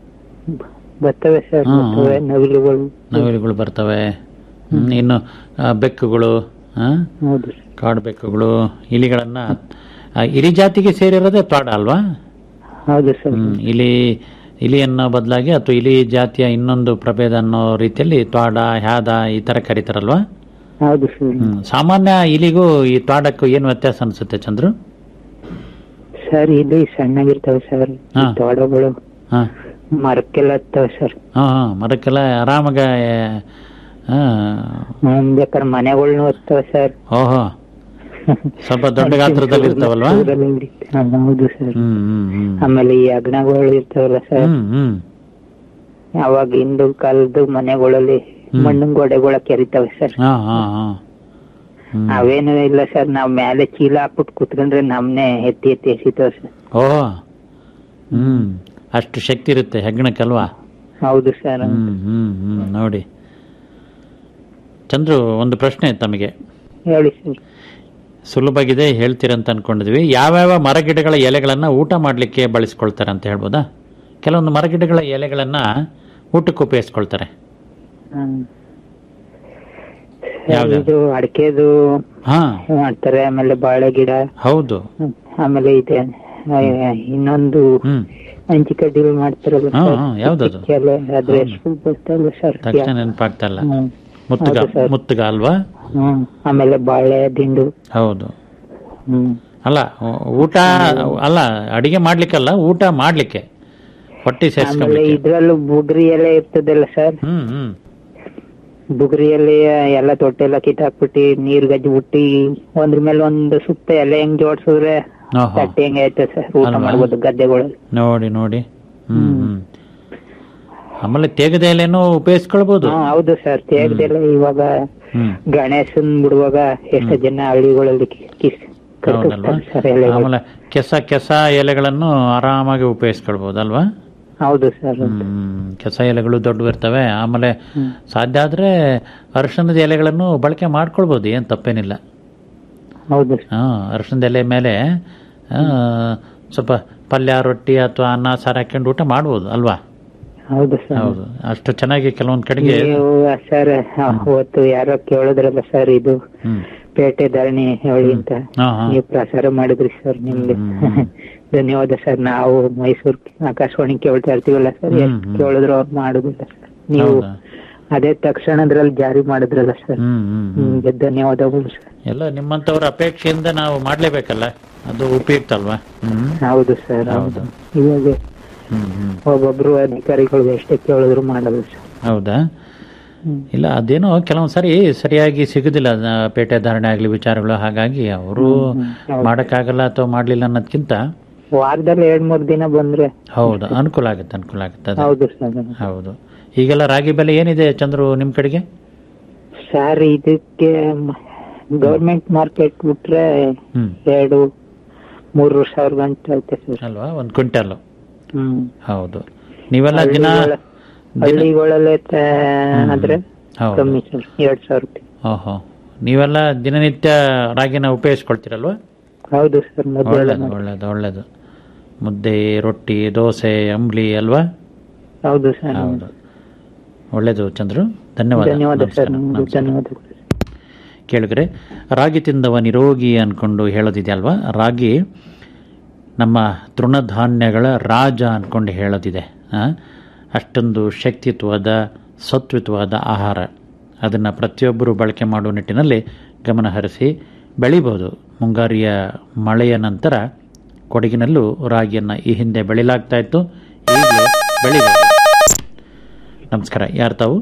ಬರ್ತವೆ ಸರ್ ಹ್ಮ್, ಬರ್ತವೆ ನವಿಲುಗಳು ನವಿಲುಗಳು ಬರ್ತವೆ ಹ್ಮ್, ಇನ್ನು ಆ, ಬೆಕ್ಕುಗಳು ಆ, ಹೌದು ಕಾಡು ಬೆಕ್ಕುಗಳು ಇಲಿಗಳನ್ನ ಆ, ಇಲಿ ಜಾತಿಗೆ ಸೇರಿರೋದೇ ತೋಡ ಅಲ್ವಾ ಹೌದು ಸರ್ ಹ್ಮ್, ಇಲಿ ಇಲಿ ಅನ್ನೋ ಬದಲಾಗಿ ಅಥವಾ ಇಲಿ ಜಾತಿಯ ಇನ್ನೊಂದು ಪ್ರಭೇದ ಅನ್ನೋ ರೀತಿಯಲ್ಲಿ ತ್ವಾಡ ಹ್ಯಾದ ಈ ತರ ಕರೀತಾರಲ್ವಾ ಹೌದು ಸರ್ ಹ್ಮ್. ಸಾಮಾನ್ಯ ಇಲಿಗೂ ಈ ತ್ವಾಡಕ್ಕೂ ಏನು ವ್ಯತ್ಯಾಸ ಅನ್ಸುತ್ತೆ ಚಂದ್ರು ಸರ್ ಇಲ್ಲಿ ಸಣ್ಣಗಿರ್ತವೆ ಸರ್ ಹಾ. ತೋಡಗಳು ಹಾ ಮರಕ್ಕೆಲ್ಲ ಹತ್ತವೆ ಸರ್ ಹಾ ಹಾ ಮರಕ್ಕೆಲ್ಲ ಆರಾಮಾಗ ಆ, ಹ್ಮ್ ಬೇಕಾದ್ರೆ ಮನೆಗಳ್ನು ಹತ್ತವೆ ಸರ್ ಓಹೋ ಸ್ವಲ್ಪ ದೊಡ್ಡ ಗಾತ್ರದಲ್ಲಿ ಇರ್ತಾವಲ್ವಾ ಊರಲ್ಲಿ ಹಿಡಿತ- ಹಾ, ಹೌದು ಸರ್ ಹ್ಮ್ ಹ್ಮ್ ಹ್ಮ್ ಆಮೇಲೆ ಈ ಅಗ್ನಗಳು ಇರ್ತಾವಲ್ಲ ಸರ್ ಹ್ಮ್ ಹ್ಮ್ ಅವಾಗ ಹಿಂದು ಕಾಲದ ಮನೆಗಳಲ್ಲಿ ಮಣ್ಣಿನ ಗೋಡೆಗಳ ಕೆರಿತಾವೆ ಸರ್ ಹಾ ಹಾ ಹಾ ಹ್ಮ್. ಅವೇನು ಇಲ್ಲ ಸರ್ ನಾವ್ ಮೇಲೆ ಚೀಲ ಹಾಕ್ಬಿಟ್ಟು ಕುತ್ಕೊಂಡ್ರೆ ನಮ್ನೆ ಎತ್ತಿ ಎತ್ತಿ ಎಸಿತಾವ ಸರ್ ಓ ಹ್ಮ್ ಅಷ್ಟು ಶಕ್ತಿ ಇರುತ್ತೆ ಹೆಗ್ಗಣಕ್ಕಲ್ವಾ ಹೌದು ಸರ್ ಹ್ಮ್ ಹ್ಮ್ ಹ್ಮ್ ನೋಡಿ ಚಂದ್ರು ಒಂದು ಪ್ರಶ್ನೆ ತಮಗೆ ಹೇಳಿ ಸರ್ ಸುಲಭಗಿದೆ ಹೇಳ್ತೀರಂತ ಅನ್ಕೊಂಡಿದ್ವಿ ಯಾವ್ಯಾವ ಮರಗಿಡಗಳ ಎಲೆಗಳನ್ನ ಊಟ ಮಾಡ್ಲಿಕ್ಕೆ ಬಳಸ್ಕೊಳ್ತಾರೆ ಅಂತ ಹೇಳ್ಬೋದಾ ಕೆಲವೊಂದು ಮರಗಿಡಗಳ ಎಲೆಗಳನ್ನ ಊಟಕ್ಕೆ ಉಪಯೋಗಿಸ್ಕೊಳ್ತಾರೆ ಹ್ಮ್. ಯಾವ್ದು? ಇದು ಅಡಿಕೆದು ಹಾ ಮಾಡ್ತಾರೆ ಆಮೇಲೆ ಬಾಳೆ ಗಿಡ ಹೌದು ಹ್ಮ್. ಆಮೇಲೆ ಇದೆ ಆ, ಇನ್ನೊಂದು ಹ್ಮ್ ಹಂಚಿ ಕಡ್ಡಿಗಳು ಮಾಡ್ತಾರಲ್ಲ ಹಾ, ಸರ್ ಹಾ, ಯಾವ್ದದು? ಎಲೆ ಅದ್ರ ಹೆಸರು ಗೊತ್ತಲ್ಲ ಸರ್ ತಕ್ಷಣ ನೆನಪಾಗ್ತಾ ಇಲ್ಲ ಹ್ಮ್. ಮುತ್ತುಗ ಹೌದು ಸರ್. ಮುತ್ತುಗ ಅಲ್ವಾ ಹ್ಮ್ ಆಮೇಲೆ ಬಾಳೆ ದಿಂಡು ಹೌದು ಹ್ಮ್ ಅಲ್ಲ ಊ- ಊಟ ಅಲ್ಲ ಅಡಿಗೆ ಮಾಡ್ಲಿಕ್ಕಲ್ಲ ಊಟ ಮಾಡ್ಲಿಕ್ಕೆ ಹೊಟ್ಟೆ ಆಮೇಲೆ ಸೇರಿಸ್ಕೊಂಡ್ಲಿಕ್ಕೆ ಇದ್ರಲ್ಲೂ ಬುಗ್ರಿ ಎಲೆ ಇರ್ತದಲ್ಲ ಸರ್ ಹ್ಮ್ ಹ್ಮ್ ಬುಗ್ರಿ ಎಲೆ ಎಲ್ಲ ತೊಟ್ಟೆಲ್ಲ ಕಿತ್ತಾಕ್ಬಿಟ್ಟು ನೀರ್ ಗಜ್ಜಿ ಬಿಟ್ಟಿ ಒಂದ್ರ ಮೇಲೆ ಒಂದು ಸುತ್ತ ಎಲೆ ಹೆಂಗ್ ಜೋಡ್ಸಿದ್ರೆ ಆಹಾ. ತಟ್ಟೆ ಹೆಂಗೆ ಐತೆ ಸರ್ ಊಟ ಅಲ್ವಾ? ಮಾಡ್ಬೋದು ಗದ್ದೆಗಳಲ್ಲಿ ನೋಡಿ ನೋಡಿ ಹ್ಮ್ ಹ್ಮ್ ಆಮೇಲೆ ತೇಗದ ಎಲೆನೂ ಉಪಯೋಗಿಸ್ಕೊಳ್ಬೋದು ಹಾ ಹೌದು ಸರ್ ತೇಗ್ದೆಲ್ಲ ಇವಾಗ ಹ್ಮ್ ಗಣೇಶನ್ ಬಿಡುವಾಗ ಎಷ್ಟೋ ಜನ ಹಳ್ಳಿಗಳಲ್ಲಿ ಕಿ- ಕಿಸ್ ಹೌದಲ್ವಾ ಕರ್ಕಿಸ್ತಾರೆ ಸರ್ ಎಲೆಗಳು ಆಮೇಲೆ ಕೆಸ ಕೆಸ ಎಲೆಗಳನ್ನು ಆರಾಮಾಗಿ ಉಪಯೋಗಿಸ್ಕೊಳ್ಬೋದು ಅಲ್ವಾ ಹೌದು ಸರ್ ಹ್ಮ್ ಕೆಸ ಎಲೆಗಳು ದೊಡ್ಡವು ಇರ್ತವೆ ಆಮೇಲೆ ಸಾಧ್ಯ ಆದ್ರೆ ಅರಿಶಿಣದ ಎಲೆಗಳನ್ನು ಬಳಕೆ ಮಾಡ್ಕೊಳ್ಬೋದು ಏನ್ ತಪ್ಪೇನಿಲ್ಲ ಹೌದು ಹಾ ಅರಿಶಿಣದ ಎಲೆ ಮೇಲೆ ಆ, ಸ್ವಲ್ಪ ಪಲ್ಯ ರೊಟ್ಟಿ ಅಥವಾ ಅನ್ನ ಸಾರು ಹಾಕೊಂಡು ಊಟ ಮಾಡ್ಬೋದು ಅಲ್ವಾ ಹೌದು ಸರ್ ಹೌದು ಅಷ್ಟು ಚೆನ್ನಾಗಿ ಕೆಲವೊಂದ್ ಕಡೆಗೆ ನೀವು ಸರ್ ಅವತ್ತು ಯಾರೋ ಕೇಳಿದ್ರಲ್ಲ ಸರ್ ಇದು ಹ್ಮ್ ಪೇಟೆ ಧರಣಿ ಹೇಳಿ ಅಂತ ಹಾ, ಹಾ. ನೀವು ಪ್ರಸಾರ ಮಾಡಿದ್ರಿ ಸರ್ ನಿಮ್ಗೆ ಧನ್ಯವಾದ ಸರ್ ನಾವು ಮೈಸೂರು ಆಕಾಶವಾಣಿ ಕೇಳ್ತಾ ಇರ್ತೀವಲ್ಲ ಸರ್ ಹ್ಮ್, ಎಷ್ಟು ಹ್ಮ್. ಕೇಳಿದ್ರು ಅವ್ರು ಮಾಡುದಿಲ್ಲ ಸರ್ ನೀವು ಹೌದಾ? ಅದೇ ತಕ್ಷಣದ್ರಲ್ಲಿ ಜಾರಿ ಮಾಡಿದ್ರಲ್ಲ ಸರ್ ಹ್ಮ್ ಹ್ಮ್ ಹ್ಮ್ ನಿಮ್ಗೆ ಧನ್ಯವಾದಗಳು ಸರ್ ಎಲ್ಲ ನಿಮ್ಮಂತವ್ರ ಅಪೇಕ್ಷೆಯಿಂದ ನಾವು ಮಾಡ್ಲೇಬೇಕಲ್ಲ ಅದು ಉಪಯುಕ್ತ ಅಲ್ವಾ ಹ್ಮ್ ಹೌದು ಸರ್ ಹೌದು. ಹೌದು ಇವಾಗ ಹ್ಮ್ ಹ್ಮ್ ಒಬ್ಬೊಬ್ರು ಅಧಿಕಾರಿಗಳು ಎಷ್ಟೇ ಕೇಳಿದ್ರು ಮಾಡಲ್ಲ ಸರ್ ಹೌದಾ ಇಲ್ಲ ಅದೇನೋ ಕೆಲವೊಂದ್ ಸರಿ ಸರಿಯಾಗಿ ಸಿಗುದಿಲ್ಲ ಅದ್ನ ಪೇಟೆ ಧಾರಣೆ ಆಗ್ಲಿ ವಿಚಾರಗಳು ಹಾಗಾಗಿ ಅವರು ಮಾಡಕ್ಕಾಗಲ್ಲ ಅಥವಾ ಮಾಡ್ಲಿಲ್ಲ ಅನ್ನೋದ್ಕಿಂತ ವಾರದಲ್ಲಿ ಎರಡ್ ಮೂರ್ ದಿನ ಬಂದ್ರೆ ಹೌದು ಅನುಕೂಲ ಆಗುತ್ತೆ ಅನುಕೂಲ ಆಗುತ್ತೆ ಅದೇ. ಹೌದು ಸರ್ ಹೌದು ಈಗೆಲ್ಲ ರಾಗಿ ಬೆಲೆ ಏನಿದೆ ಚಂದ್ರು ನಿಮ್ ಕಡೆಗೆ ಸರ್ ಇದಕ್ಕೆ ಗೌರ್ಮೆಂಟ್ ಮಾರ್ಕೆಟ್ ಬಿಟ್ರೆ ಹ್ಮ್ ಎರಡು ಮೂರು ಸಾವಿರ ಗಂಟೆ ಐತೆ ಸರ್ ಅಲ್ವಾ ಒಂದ್ ಕ್ವಿಂಟಲ್ ಹ್ಮ್ ಹೌದು ನೀವೆಲ್ಲ ದಿನ ಹಳ್ಳಿಗಳ- ಹಳ್ಳಿಗಳಲ್ಲೇ ತ- ಆದ್ರೆ ಹೌದು. ಕಮ್ಮಿ ಸರ್ ಎರಡ್ ಸಾವಿರ ರೂಪಾಯಿ ಓಹೋ ನೀವೆಲ್ಲ ದಿನನಿತ್ಯ ರಾಗಿನ ಉಪಯೋಗಿಸ್ಕೊಳ್ತೀರಲ್ವಾ ಹೌದು ಸರ್ ಮೊದಲು ಒಳ್ಳೇದು ಒಳ್ಳೇದು ಒಳ್ಳೇದು ಮುದ್ದೆ ರೊಟ್ಟಿ ದೋಸೆ ಅಂಬ್ಲಿ ಅಲ್ವಾ ಹೌದು ಸರ್ ಹೌದು ಒಳ್ಳೇದು ಚಂದ್ರು ಧನ್ಯವಾದ ಧನ್ಯವಾದ ನಮಸ್ಕಾರ, ಸರ್ ನಿಮ್ಗೆ ನಮಸ್ಕಾರ. ಧನ್ಯವಾದಗಳು ಕೇಳಿದ್ರೆ ರಾಗಿ ತಿಂದವ ನಿರೋಗಿ ಅನ್ಕೊಂಡು ಹೇಳೋದಿದೆಯಲ್ವಾ ರಾಗಿ ನಮ್ಮ ತೃಣಧಾನ್ಯಗಳ ರಾಜ ಅನ್ಕೊಂಡು ಹೇಳೋದಿದೆ ಆ? ಅಷ್ಟೊಂದು ಶಕ್ತಿತ್ವದ ಸತ್ವಿತ್ವದ ಆಹಾರ ಅದನ್ನು ಪ್ರತಿಯೊಬ್ಬರು ಬಳಕೆ ಮಾಡುವ ನಿಟ್ಟಿನಲ್ಲಿ ಗಮನ ಹರಿಸಿ ಬೆಳಿಬೋದು ಮುಂಗಾರಿಯ ಮಳೆಯ ನಂತರ ಕೊಡಗಿನಲ್ಲೂ ರಾಗಿಯನ್ನು ಈ ಹಿಂದೆ ಬೆಳಿಲಾಗ್ತಾ ಇತ್ತು ಈಗಲೂ ಬೆಳಿಬೋದು ನಮಸ್ಕಾರ ಯಾರು ತಾವು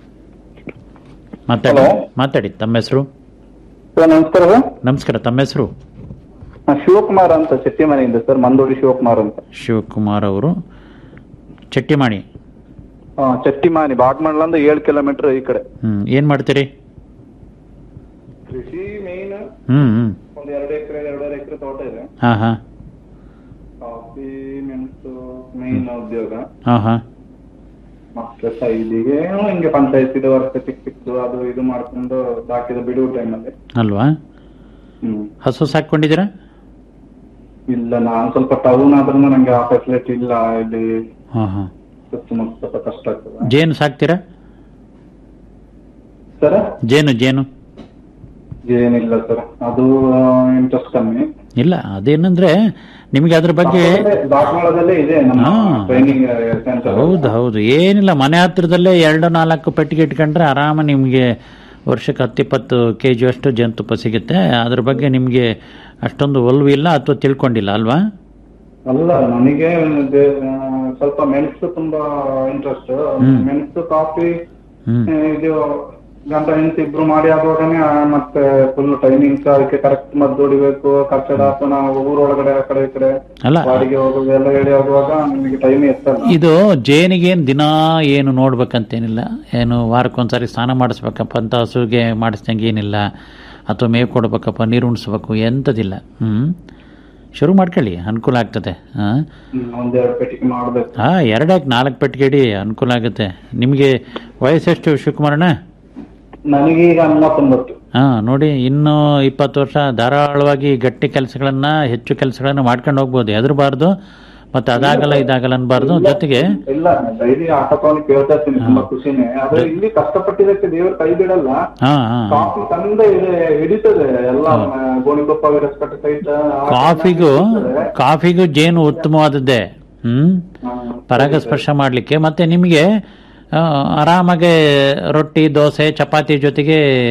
ಮಾತಾಡಿ ಮಾತಾಡಿ ತಮ್ಮ ಹೆಸರು ಸರ್ ನಮಸ್ಕಾರ ಸರ್ ನಮಸ್ಕಾರ ತಮ್ಮ ಹೆಸರು ನಾನ್ ಶಿವಕುಮಾರ್ ಅಂತ ಚೆಟ್ಟಿಮನೆಯಿಂದ ಸರ್ ಮಂದೋಡಿ ಶಿವಕುಮಾರ್ ಅಂತ ಶಿವಕುಮಾರ್ ಅವರು ಚೆಟ್ಟಿಮಾಣಿ ಆ, ಚೆಟ್ಟಿಮಾನಿ ಬಾಗ್ಮಂಡ್ಲಂದ ಏಳು ಕಿಲೋಮೀಟರ್ ಈ ಕಡೆ ಹ್ಮ್ ಏನ್ ಮಾಡ್ತೀರಿ ಕೃಷಿ ಮೇನ್ ಹ್ಮ್ ಹ್ಮ್ ಒಂದ್ ಎರಡು ಎಕರೆ ಎರಡೂವರೆ ಎಕರೆ ತೋಟ ಇದೆ ಹಾ ಹಾ ಕಾಫಿ ಮೆಣಸು ಮೇನ್ ಉದ್ಯೋಗ ಹಾ ಹಾ ಮತ್ತೆ ಸೈದಿಗೆ ಏನೋ ಹಿಂಗೆ ಪಂಚಾಯತ್ ಇದು ವರ್ಷ ಚಿಕ್ಕ ಚಿಕ್ಕದು ಅದು ಇದು ಮಾಡ್ಕೊಂಡು ಬಾಕಿದ ಬಿಡುವ ಟೈಮಲ್ಲಿ ಅಲ್ವಾ ಹ್ಮ್ ಹಸು ಸಾಕೊಂಡಿದ್ದೀರಾ ಇಲ್ಲ ನಾನು ಸ್ವಲ್ಪ ಟೌನ್ ಆದ್ರೂ ನಂಗೆ ಆ ಫೆಸಿಲಿಟಿ ಇಲ್ಲ ಇಲ್ಲಿ ಹಾ ಹಾ ಸುತ್ತಮುತ್ತ ಸ್ವಲ್ಪ ಕಷ್ಟ ಆಗ್ತದೆ ಜೇನು ಸಾಕ್ತೀರಾ ಸರ್ ಜೇನು ಜೇನು ಏನಿಲ್ಲ ಸರ್ ಅದು ಇಂಟ್ರೆಸ್ಟ್ ಕಮ್ಮಿ ಇಲ್ಲ ಅದೇನಂದ್ರೆ ನಿಮಗೆ ಅದ್ರ ಬಗ್ಗೆ ದಾಖಲಾದಲ್ಲೇ ಇದೆ ನಮ್ಮ ಹಾ. ಟ್ರೈನಿಂಗ್ ಸೆಂಟರ್ ಹೌದು ಹೌದು ಏನಿಲ್ಲ ಮನೆ ಹತ್ರದಲ್ಲೇ ಎರಡು ನಾಲ್ಕು ಪೆಟ್ಟಿಗೆ ಇಟ್ಕೊಂಡ್ರೆ ಆರಾಮ ನಿಮಗೆ ವರ್ಷಕ್ಕೆ ಹತ್ತಿಪ್ಪತ್ತು ಕೆ ಜಿ ಅಷ್ಟು ಜೇನುತುಪ್ಪ ಸಿಗುತ್ತೆ ಅದ್ರ ಬಗ್ಗೆ ನಿಮಗೆ ಅಷ್ಟೊಂದು ಒಲವು ಇಲ್ಲ ಅಥವಾ ತಿಳ್ಕೊಂಡಿಲ್ಲ ಅಲ್ವಾ ಅಲ್ಲ ನನಗೆ ದೇ- ಆ, ಸ್ವಲ್ಪ ಮೆಣಸು ತುಂಬಾ ಇಂಟ್ರೆಸ್ಟ್ ಹ್ಮ್. ಮೆಣಸು ಕಾಫಿ ಹ್ಮ್ ಆ, ಇದು ಗಂಡ ಹೆಂಡತಿ ಇಬ್ರು ಮಾಡಿ ಆಗುವಾಗನೇ ಆ, ಮತ್ತೆ ಫುಲ್ ಟೈಮಿಂಗ್ಸ್ ಅದಕ್ಕೆ ಕರೆಕ್ಟ್ ಮದ್ದು ಹೊಡಿಬೇಕು ಕಟ್ಟಡ ಅಥವಾ ನಾವು ಊರೊಳಗಡೆ ಆ ಕಡೆ ಈ ಕಡೆ ಅಲ್ಲ. ಬಾಡಿಗೆ ಹೋಗೋದು ಎಲ್ಲ ಹೇಳಿ ಆಗುವಾಗ ನಿಮಗೆ ಟೈಮ್ ಎತ್ತಲ್ಲ ಇದು ಜೇನಿಗೇನು ದಿನ ಏನು ನೋಡ್ಬೇಕಂತೇನಿಲ್ಲ ಏನು ವಾರಕ್ಕೊಂದ್ಸರಿ ಸ್ನಾನ ಮಾಡಿಸ್ಬೇಕಪ್ಪ ಅಂತ ಹಸುಗೆ ಮಾಡಿಸ್ದಂಗೆ ಏನಿಲ್ಲ ಅಥವಾ ಮೇವು ಕೊಡ್ಬೇಕಪ್ಪ ನೀರು ಉಣಿಸ್ಬೇಕು ಎಂಥದಿಲ್ಲ ಹ್ಞೂ ಶುರು ಮಾಡ್ಕೊಳ್ಳಿ ಅನುಕೂಲ ಆಗ್ತದೆ ಹಾಂ ಹ್ಮ್, ಒಂದೆರಡು ಪೆಟ್ಟಿಗೆ ಮಾಡ್ಬೇಕು ಹಾಂ ಎರಡಾಗಿ ನಾಲ್ಕು ಪೆಟ್ಟಿಗೆ ಇಡಿ ಅನುಕೂಲ ಆಗುತ್ತೆ ನಿಮಗೆ ವಯಸ್ಸೆಷ್ಟು ಶಿವಕುಮಾರಣ್ಣ ನನಗೀಗ ಮೂವತ್ತೊಂಬತ್ತು ಹಾಂ ನೋಡಿ ಇನ್ನೂ ಇಪ್ಪತ್ತು ವರ್ಷ ಧಾರಾಳವಾಗಿ ಗಟ್ಟಿ ಕೆಲಸಗಳನ್ನ ಹೆಚ್ಚು ಕೆಲಸಗಳನ್ನ ಮಾಡ್ಕೊಂಡು ಹೋಗ್ಬೋದು ಹೆದರಬಾರ್ದು ಮತ್ತೆ ಅದಾಗಲ್ಲ ಇದಾಗಲ್ಲ ಅನ್ಬಾರ್ದು ಜೊತೆಗೆ ಇಲ್ಲ ಡೈಲಿ ಆಟೋಪವನ್ ಕೇಳ್ತಾ ಇರ್ತೀನಿ ತುಂಬಾ ಖುಷಿನೇ ಆದ್ರೆ ಇಲ್ಲಿ ಕಷ್ಟಪಟ್ಟಿದ್ದಕ್ಕೆ ದೇವ್ರ ಕೈ ಬಿಡಲ್ಲ ಹಾಂ ಹಾಂ ಕಾಫಿ ತಂದ ಇದೆ ಹಿಡಿತದೆ ಎಲ್ಲ ಗೋಣಿಕೊಪ್ಪ ವಿರಸ್ಕಟ್ಟೆ ಸಹಿತ ಕಾಫಿಗೂ ಕಾಫಿಗೂ ಜೇನು ಉತ್ತಮವಾದದ್ದೇ ಹ್ಮ್ ಪರಾಗಸ್ಪರ್ಶ ಮಾಡಲಿಕ್ಕೆ ಮತ್ತೆ ನಿಮಗೆ ಆ, ಆರಾಮಾಗಿ ರೊಟ್ಟಿ ದೋಸೆ ಚಪಾತಿ ಜೊತೆಗೆ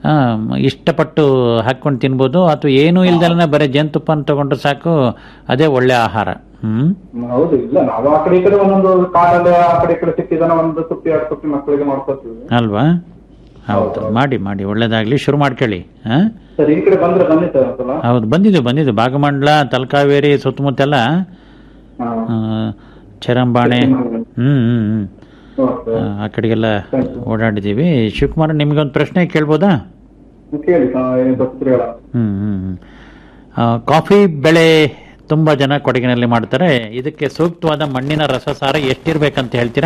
ಆ, ಇಷ್ಟಪಟ್ಟು ಹಾಕ್ಕೊಂಡು ತಿನ್ಬೋದು ಅಥವಾ ಏನೂ ಇಲ್ದಲೇ ಬರೀ ಜೇನುತುಪ್ಪನ ತಗೊಂಡ್ರೆ ಸಾಕು ಅದೇ ಒಳ್ಳೆ ಆಹಾರ ಹ್ಮ್ ಹೌದು ಇಲ್ಲ ನಾವು ಆ ಕಡೆ ಈ ಕಡೆ ಒಂದೊಂದು ಕಾಲಲ್ಲಿ ಆ ಕಡೆ ಈ ಕಡೆ ಸಿಕ್ಕಿದನ ಒಂದು ತುಪ್ಪಿ ಎರಡು ತುಪ್ಪಿ ಮಕ್ಕಳಿಗೆ ಮಾಡ್ಕೊತೀವಿ ಅಲ್ವಾ ಹೌದು ಮಾಡಿ ಮಾಡಿ ಒಳ್ಳೇದಾಗ್ಲಿ ಶುರು ಮಾಡ್ಕೊಳ್ಳಿ ಹಾ ಸರ್ ಈ ಕಡೆ ಬಂದ್ರೆ ಬನ್ನಿ ಸರ್ ಒಂದ್ಸಲ ಹೌದು ಬಂದಿದ್ದು ಬಂದಿದ್ದು ಭಾಗಮಂಡಲ ತಲಕಾವೇರಿ ಸುತ್ತಮುತ್ತೆಲ್ಲ ಆ, ಚರಂಬಾಣೆ ಹ್ಮ್ ಹ್ಮ್ ಹ್ಮ್ ಆ, ಆ ಕಡೆಗೆಲ್ಲ ಓಡಾಡಿದ್ದೀವಿ ಶಿವಕುಮಾರ್ ನಿಮ್ಗೊಂದು ಪ್ರಶ್ನೆ ಕೇಳ್ಬೋದಾ ಕೇಳಿ ಗೊತ್ತಿರಲ್ಲ ಹ್ಮ್ ಹ್ಮ್ ಹ್ಮ್. ಆ, ಕಾಫಿ ಬೆಳೆ ತುಂಬಾ ಜನ ಕೊಡಗಿನಲ್ಲಿ ಮಾಡ್ತಾರೆ ಇದಕ್ಕೆ ಸೂಕ್ತವಾದ ಮಣ್ಣಿನ ರಸಸಾರ ಎಷ್ಟಿರ್ಬೇಕಂತ ಹೇಳ್ತೀರಾ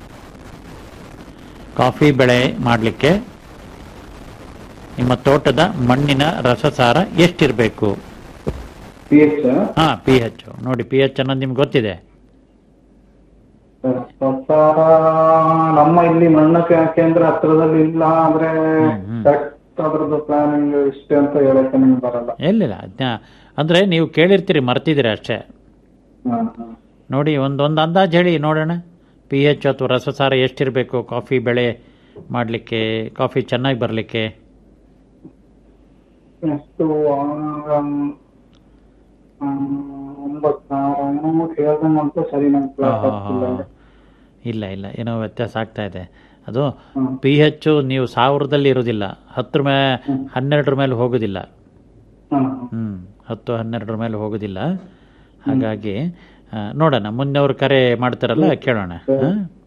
ಕಾಫಿ ಬೆಳೆ ಮಾಡಲಿಕ್ಕೆ ನಿಮ್ಮ ತೋಟದ ಮಣ್ಣಿನ ರಸಸಾರ ಎಷ್ಟಿರಬೇಕು ಪಿ ಎಚ್ ಹಾ ಪಿ ಎಚ್ ನೋಡಿ ಪಿ ಎಚ್ ಅನ್ನೋದು ನಿಮ್ಗೆ ಗೊತ್ತಿದೆ ಪ್ರಸಾರ ನಮ್ಮ ಇಲ್ಲಿ ಮಣ್ಣ ಕೇ- ಕೇಂದ್ರ ಹತ್ರದಲ್ಲಿ ಇಲ್ಲ ಆದ್ರೆ ಕರೆಕ್ಟ್ ಅದ್ರದ್ದು ಪ್ಲಾನಿಂಗ್ ಇಷ್ಟೇ ಅಂತ ಹೇಳಕ್ಕೆ ನಿಮ್ಗೆ ಬರಲ್ಲ ಎಲ್ಲಿಲ್ಲ ಅದ್ನ- ಅಂದ್ರೆ ನೀವು ಕೇಳಿರ್ತೀರಿ ಮರ್ತಿದ್ದೀರಿ ಅಷ್ಟೇ ಹಾ, ಹಾ. ನೋಡಿ ಒಂದೊಂದು ಅಂದಾಜು ಹೇಳಿ ನೋಡೋಣ ಪಿ ಎಚ್ ಅಥವಾ ರಸಸಾರ ಎಷ್ಟಿರಬೇಕು ಕಾಫಿ ಬೆಳೆ ಮಾಡಲಿಕ್ಕೆ ಕಾಫಿ ಚೆನ್ನಾಗಿ ಬರಲಿಕ್ಕೆ ಎಷ್ಟು ಆಮ್, ಆಮ್, ಒಂಬತ್ತು ಸಾವಿರ ಹೇಳ್ದಂಗೆ ಅಂತ ಸರಿ ನಂಗೆ ಗೊತ್ತಿಲ್ಲ ಇಲ್ಲ ಇಲ್ಲ ಏನೋ ವ್ಯತ್ಯಾಸ ಆಗ್ತಾ ಇದೆ ಅದು ಪಿ ಎಚ್ ನೀವು ಸಾವಿರದಲ್ಲಿ ಇರೋದಿಲ್ಲ ಹತ್ತರ ಮೇ ಹನ್ನೆರಡರ ಮೇಲೆ ಹೋಗೋದಿಲ್ಲ ಹ್ಮ್ ಹತ್ತು ಹನ್ನೆರಡರ ಮೇಲೆ ಹೋಗೋದಿಲ್ಲ ಹಾಗಾಗಿ ಆ, ನೋಡೋಣ ಮುಂದೆ ಅವ್ರು ಕರೆ ಮಾಡ್ತಾರಲ್ಲ ಕೇಳೋಣ ಹಾ?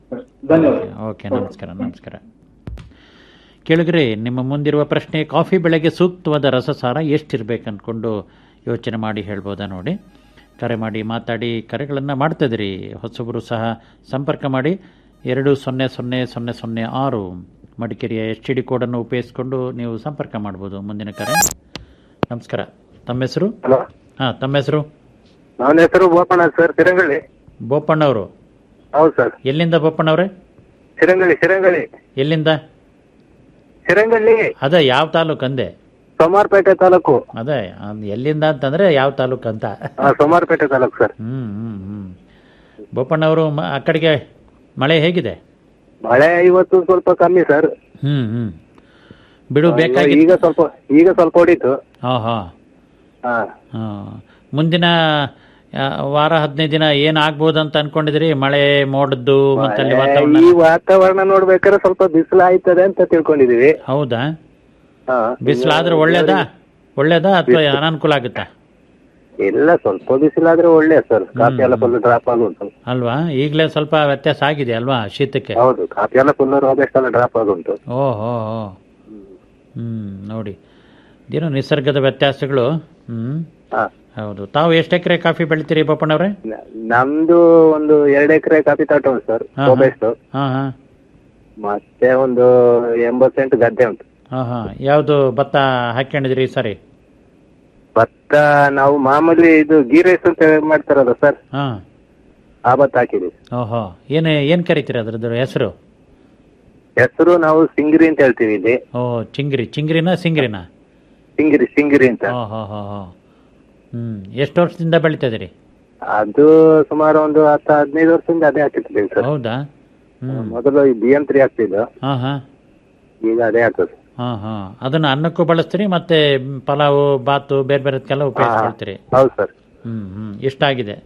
ಓಕೆ ನಮಸ್ಕಾರ ನಮಸ್ಕಾರ ಕೇಳಿದ್ರಿ ನಿಮ್ಮ ಮುಂದಿರುವ ಪ್ರಶ್ನೆ ಕಾಫಿ ಬೆಳೆಗೆ ಸೂಕ್ತವಾದ ರಸಸಾರ ಎಷ್ಟಿರ್ಬೇಕು ಅಂದ್ಕೊಂಡು ಯೋಚನೆ ಮಾಡಿ ಹೇಳ್ಬೋದಾ ನೋಡಿ ಕರೆ ಮಾಡಿ ಮಾತಾಡಿ ಕರೆಗಳನ್ನು ಮಾಡ್ತಿದ್ರಿ ಹೊಸಬರು ಸಹ ಸಂಪರ್ಕ ಮಾಡಿ ಎರಡು ಸೊನ್ನೆ ಸೊನ್ನೆ ಸೊನ್ನೆ ಸೊನ್ನೆ ಆರು ಮಡಿಕೇರಿಯ ಎಸ್ ಟಿ ಡಿ ಕೋಡನ್ನು ಉಪಯೋಗಿಸ್ಕೊಂಡು ನೀವು ಸಂಪರ್ಕ ಮಾಡ್ಬೋದು ಮುಂದಿನ ಕರೆ ನಮಸ್ಕಾರ ತಮ್ಮ ಹೆಸರು ಹಾಂ ತಮ್ಮ ಹೆಸರು ನನ್ನ ಹೆಸರು ಬೋಪಣ್ಣ ಸರ್ ಸಿರಂಗಳಿ ಬೋಪಣ್ಣವರು ಹೌದು ಸರ್ ಎಲ್ಲಿಂದ ಬೋಪಣ್ಣವ್ರೆ ಸಿರಂಗಳಿ ಸಿರಂಗಳಿ ಎಲ್ಲಿಂದ ಸಿರಂಗಳಿ ಅದೇ ಯಾವ ತಾಲೂಕು ಅಂದೆ ಸೋಮಾರ್ಪೇಟೆ ತಾಲೂಕು ಅದೇ ಅದ್ ಎಲ್ಲಿಂದ ಅಂತಂದ್ರೆ ಯಾವ ತಾಲೂಕು ಅಂತ ಆ, ಸೋಮಾರ್ಪೇಟೆ ತಾಲೂಕು ಸರ್ ಹ್ಮ್ ಹ್ಮ್ ಹ್ಮ್ ಬೋಪಣ್ಣವರು ಮ- ಆ ಕಡೆಗೆ ಮಳೆ ಹೇಗಿದೆ ಮಳೆ ಇವತ್ತು ಸ್ವಲ್ಪ ಕಮ್ಮಿ ಸರ್ ಹ್ಮ್ ಹ್ಮ್ ಬಿಡು ಆ, ಬೇಕಾಗಿ ಈಗ ಸ್ವಲ್ಪ ಈಗ ಸ್ವಲ್ಪ ಹೊಡಿತು ಹಾ ಹಾ ಹಾ ಹಾ. ಮುಂದಿನ ಆ, ವಾರ ಹದಿನೈದು ದಿನ ಏನ್ ಆಗ್ಬೋದು ಅಂತ ಅನ್ಕೊಂಡಿದ್ರಿ ಮಳೆ ಮೋಡದ್ದು ಮತ್ತೆ ಅಲ್ಲಿ ವಾತಾವರಣ ಈ ವಾತಾವರಣ ನೋಡ್ಬೇಕಾದ್ರೆ ಸ್ವಲ್ಪ ಬಿಸಿಲು ಆಯ್ತದೆ ಅಂತ ತಿಳ್ಕೊಂಡಿದೀವಿ ಹೌದಾ ಹಾ ಬಿಸಿಲಾದ್ರೆ ಒಳ್ಳೇದಾ ಒಳ್ಳೇದಾ ಅಥವಾ ಅನಾನುಕೂಲ ಆಗುತ್ತಾ ಇಲ್ಲ ಸ್ವಲ್ಪ ಬಿಸಿಲಾದ್ರೆ ಒಳ್ಳೆ ಸರ್ ಕಾಫಿ ಎಲ್ಲ ಫುಲ್ ಡ್ರಾಪ್ ಆಗುಂಟು ಅಲ್ವಾ ಈಗಲೇ ಸ್ವಲ್ಪ ವ್ಯತ್ಯಾಸ ಆಗಿದೆ ಅಲ್ವಾ ಶೀತಕ್ಕೆ ಹೌದು ಕಾಫಿ ಎಲ್ಲ ಫುಲ್ ರೋಗಸ್ಟ್ ಎಲ್ಲ ಡ್ರಾಪ್ ಆಗುಂಟು ಓ ಹೋ ಹೋ ಹ್ಮ್ ನೋಡಿ ಇದೇನು ನಿಸರ್ಗದ ವ್ಯತ್ಯಾಸಗಳು ಹ್ಮ್ ಹಾ. ಹೌದು ತಾವು ಎಷ್ಟು ಎಕರೆ ಕಾಫಿ ಬೆಳಿತೀರಿ ಬಪ್ಪಣ್ಣವ್ರೆ ನಮ್ದು ಒಂದು ಎರಡು ಎಕರೆ ಕಾಫಿ ತೋಟ ಉಂಟು ಸರ್ ಹಾ, ಹಾ. ರೋಬೆಸ್ಟ್ ಹಾ ಹಾ ಮತ್ತೆ ಒಂದು ಎಂಬತ್ತು ಸೆಂಟ್ ಗದ್ದೆ ಉಂಟು ಹಾ ಹಾ ಯಾವ್ದು ಭತ್ತ ಹಾಕೊಂಡಿದ್ರಿ ಸರಿ ಭತ್ತ ನಾವು ಮಾಮೂಲಿ ಇದು ಗೀ ರೈಸ್ ಅಂತ ಮಾಡ್ತಾರಲ್ಲ ಸರ್ ಹಾ ಆ ಭತ್ತ ಹಾಕಿದೀವಿ ಓಹೋ ಏನ್ ಏನ್ ಕರಿತೀರಿ ಅದ್ರದ್ದು ಹೆಸರು ಹೆಸರು ನಾವು ಸಿಂಗಿರಿ ಅಂತ ಹೇಳ್ತೀವಿ ಇಲ್ಲಿ ಓ ಚಿಂಗ್ರಿ ಚಿಂಗ್ರಿನ ಸಿಂಗ್ರಿನ ಸಿಂಗಿರಿ ಸಿಂಗಿರಿ ಅಂತ ಹೋ ಹೋ ಹೋ ಹೋ ಹ್ಮ್ ಎಷ್ಟು ವರ್ಷದಿಂದ ಬೆಳಿತಾ ಇದೀರಿ ಅದು ಸುಮಾರು ಒಂದು ಹತ್ತು ಹದಿನೈದು ವರ್ಷದಿಂದ ಅದೇ ಹಾಕಿರ್ತೀವಿ ಸರ್ ಹೌದಾ ಹ್ಮ್ ಮೊದಲು ಈ ಬಿ ಎಂ ತ್ರೀ ಹಾಕ್ತಿದ್ದು ಹಾ ಹಾ ಈಗ ಅದೇ ಹಾಕೋದು ಹಾ ಹಾ ಅದನ್ನ ಅನ್ನಕ್ಕೂ ಬಳಸ್ತೀರಿ ಮತ್ತೆ ಪಲಾವು ಬಾತು ಬೇರೆ ಬೇರೆದಕ್ಕೆಲ್ಲ ಉಪಯೋಗಿಸ್ಕೊಳ್ತೀರಿ ಹೌದು ಸರ್ ಹ್ಮ್ ಹ್ಮ್ ಇಷ್ಟ ಆಗಿದೆ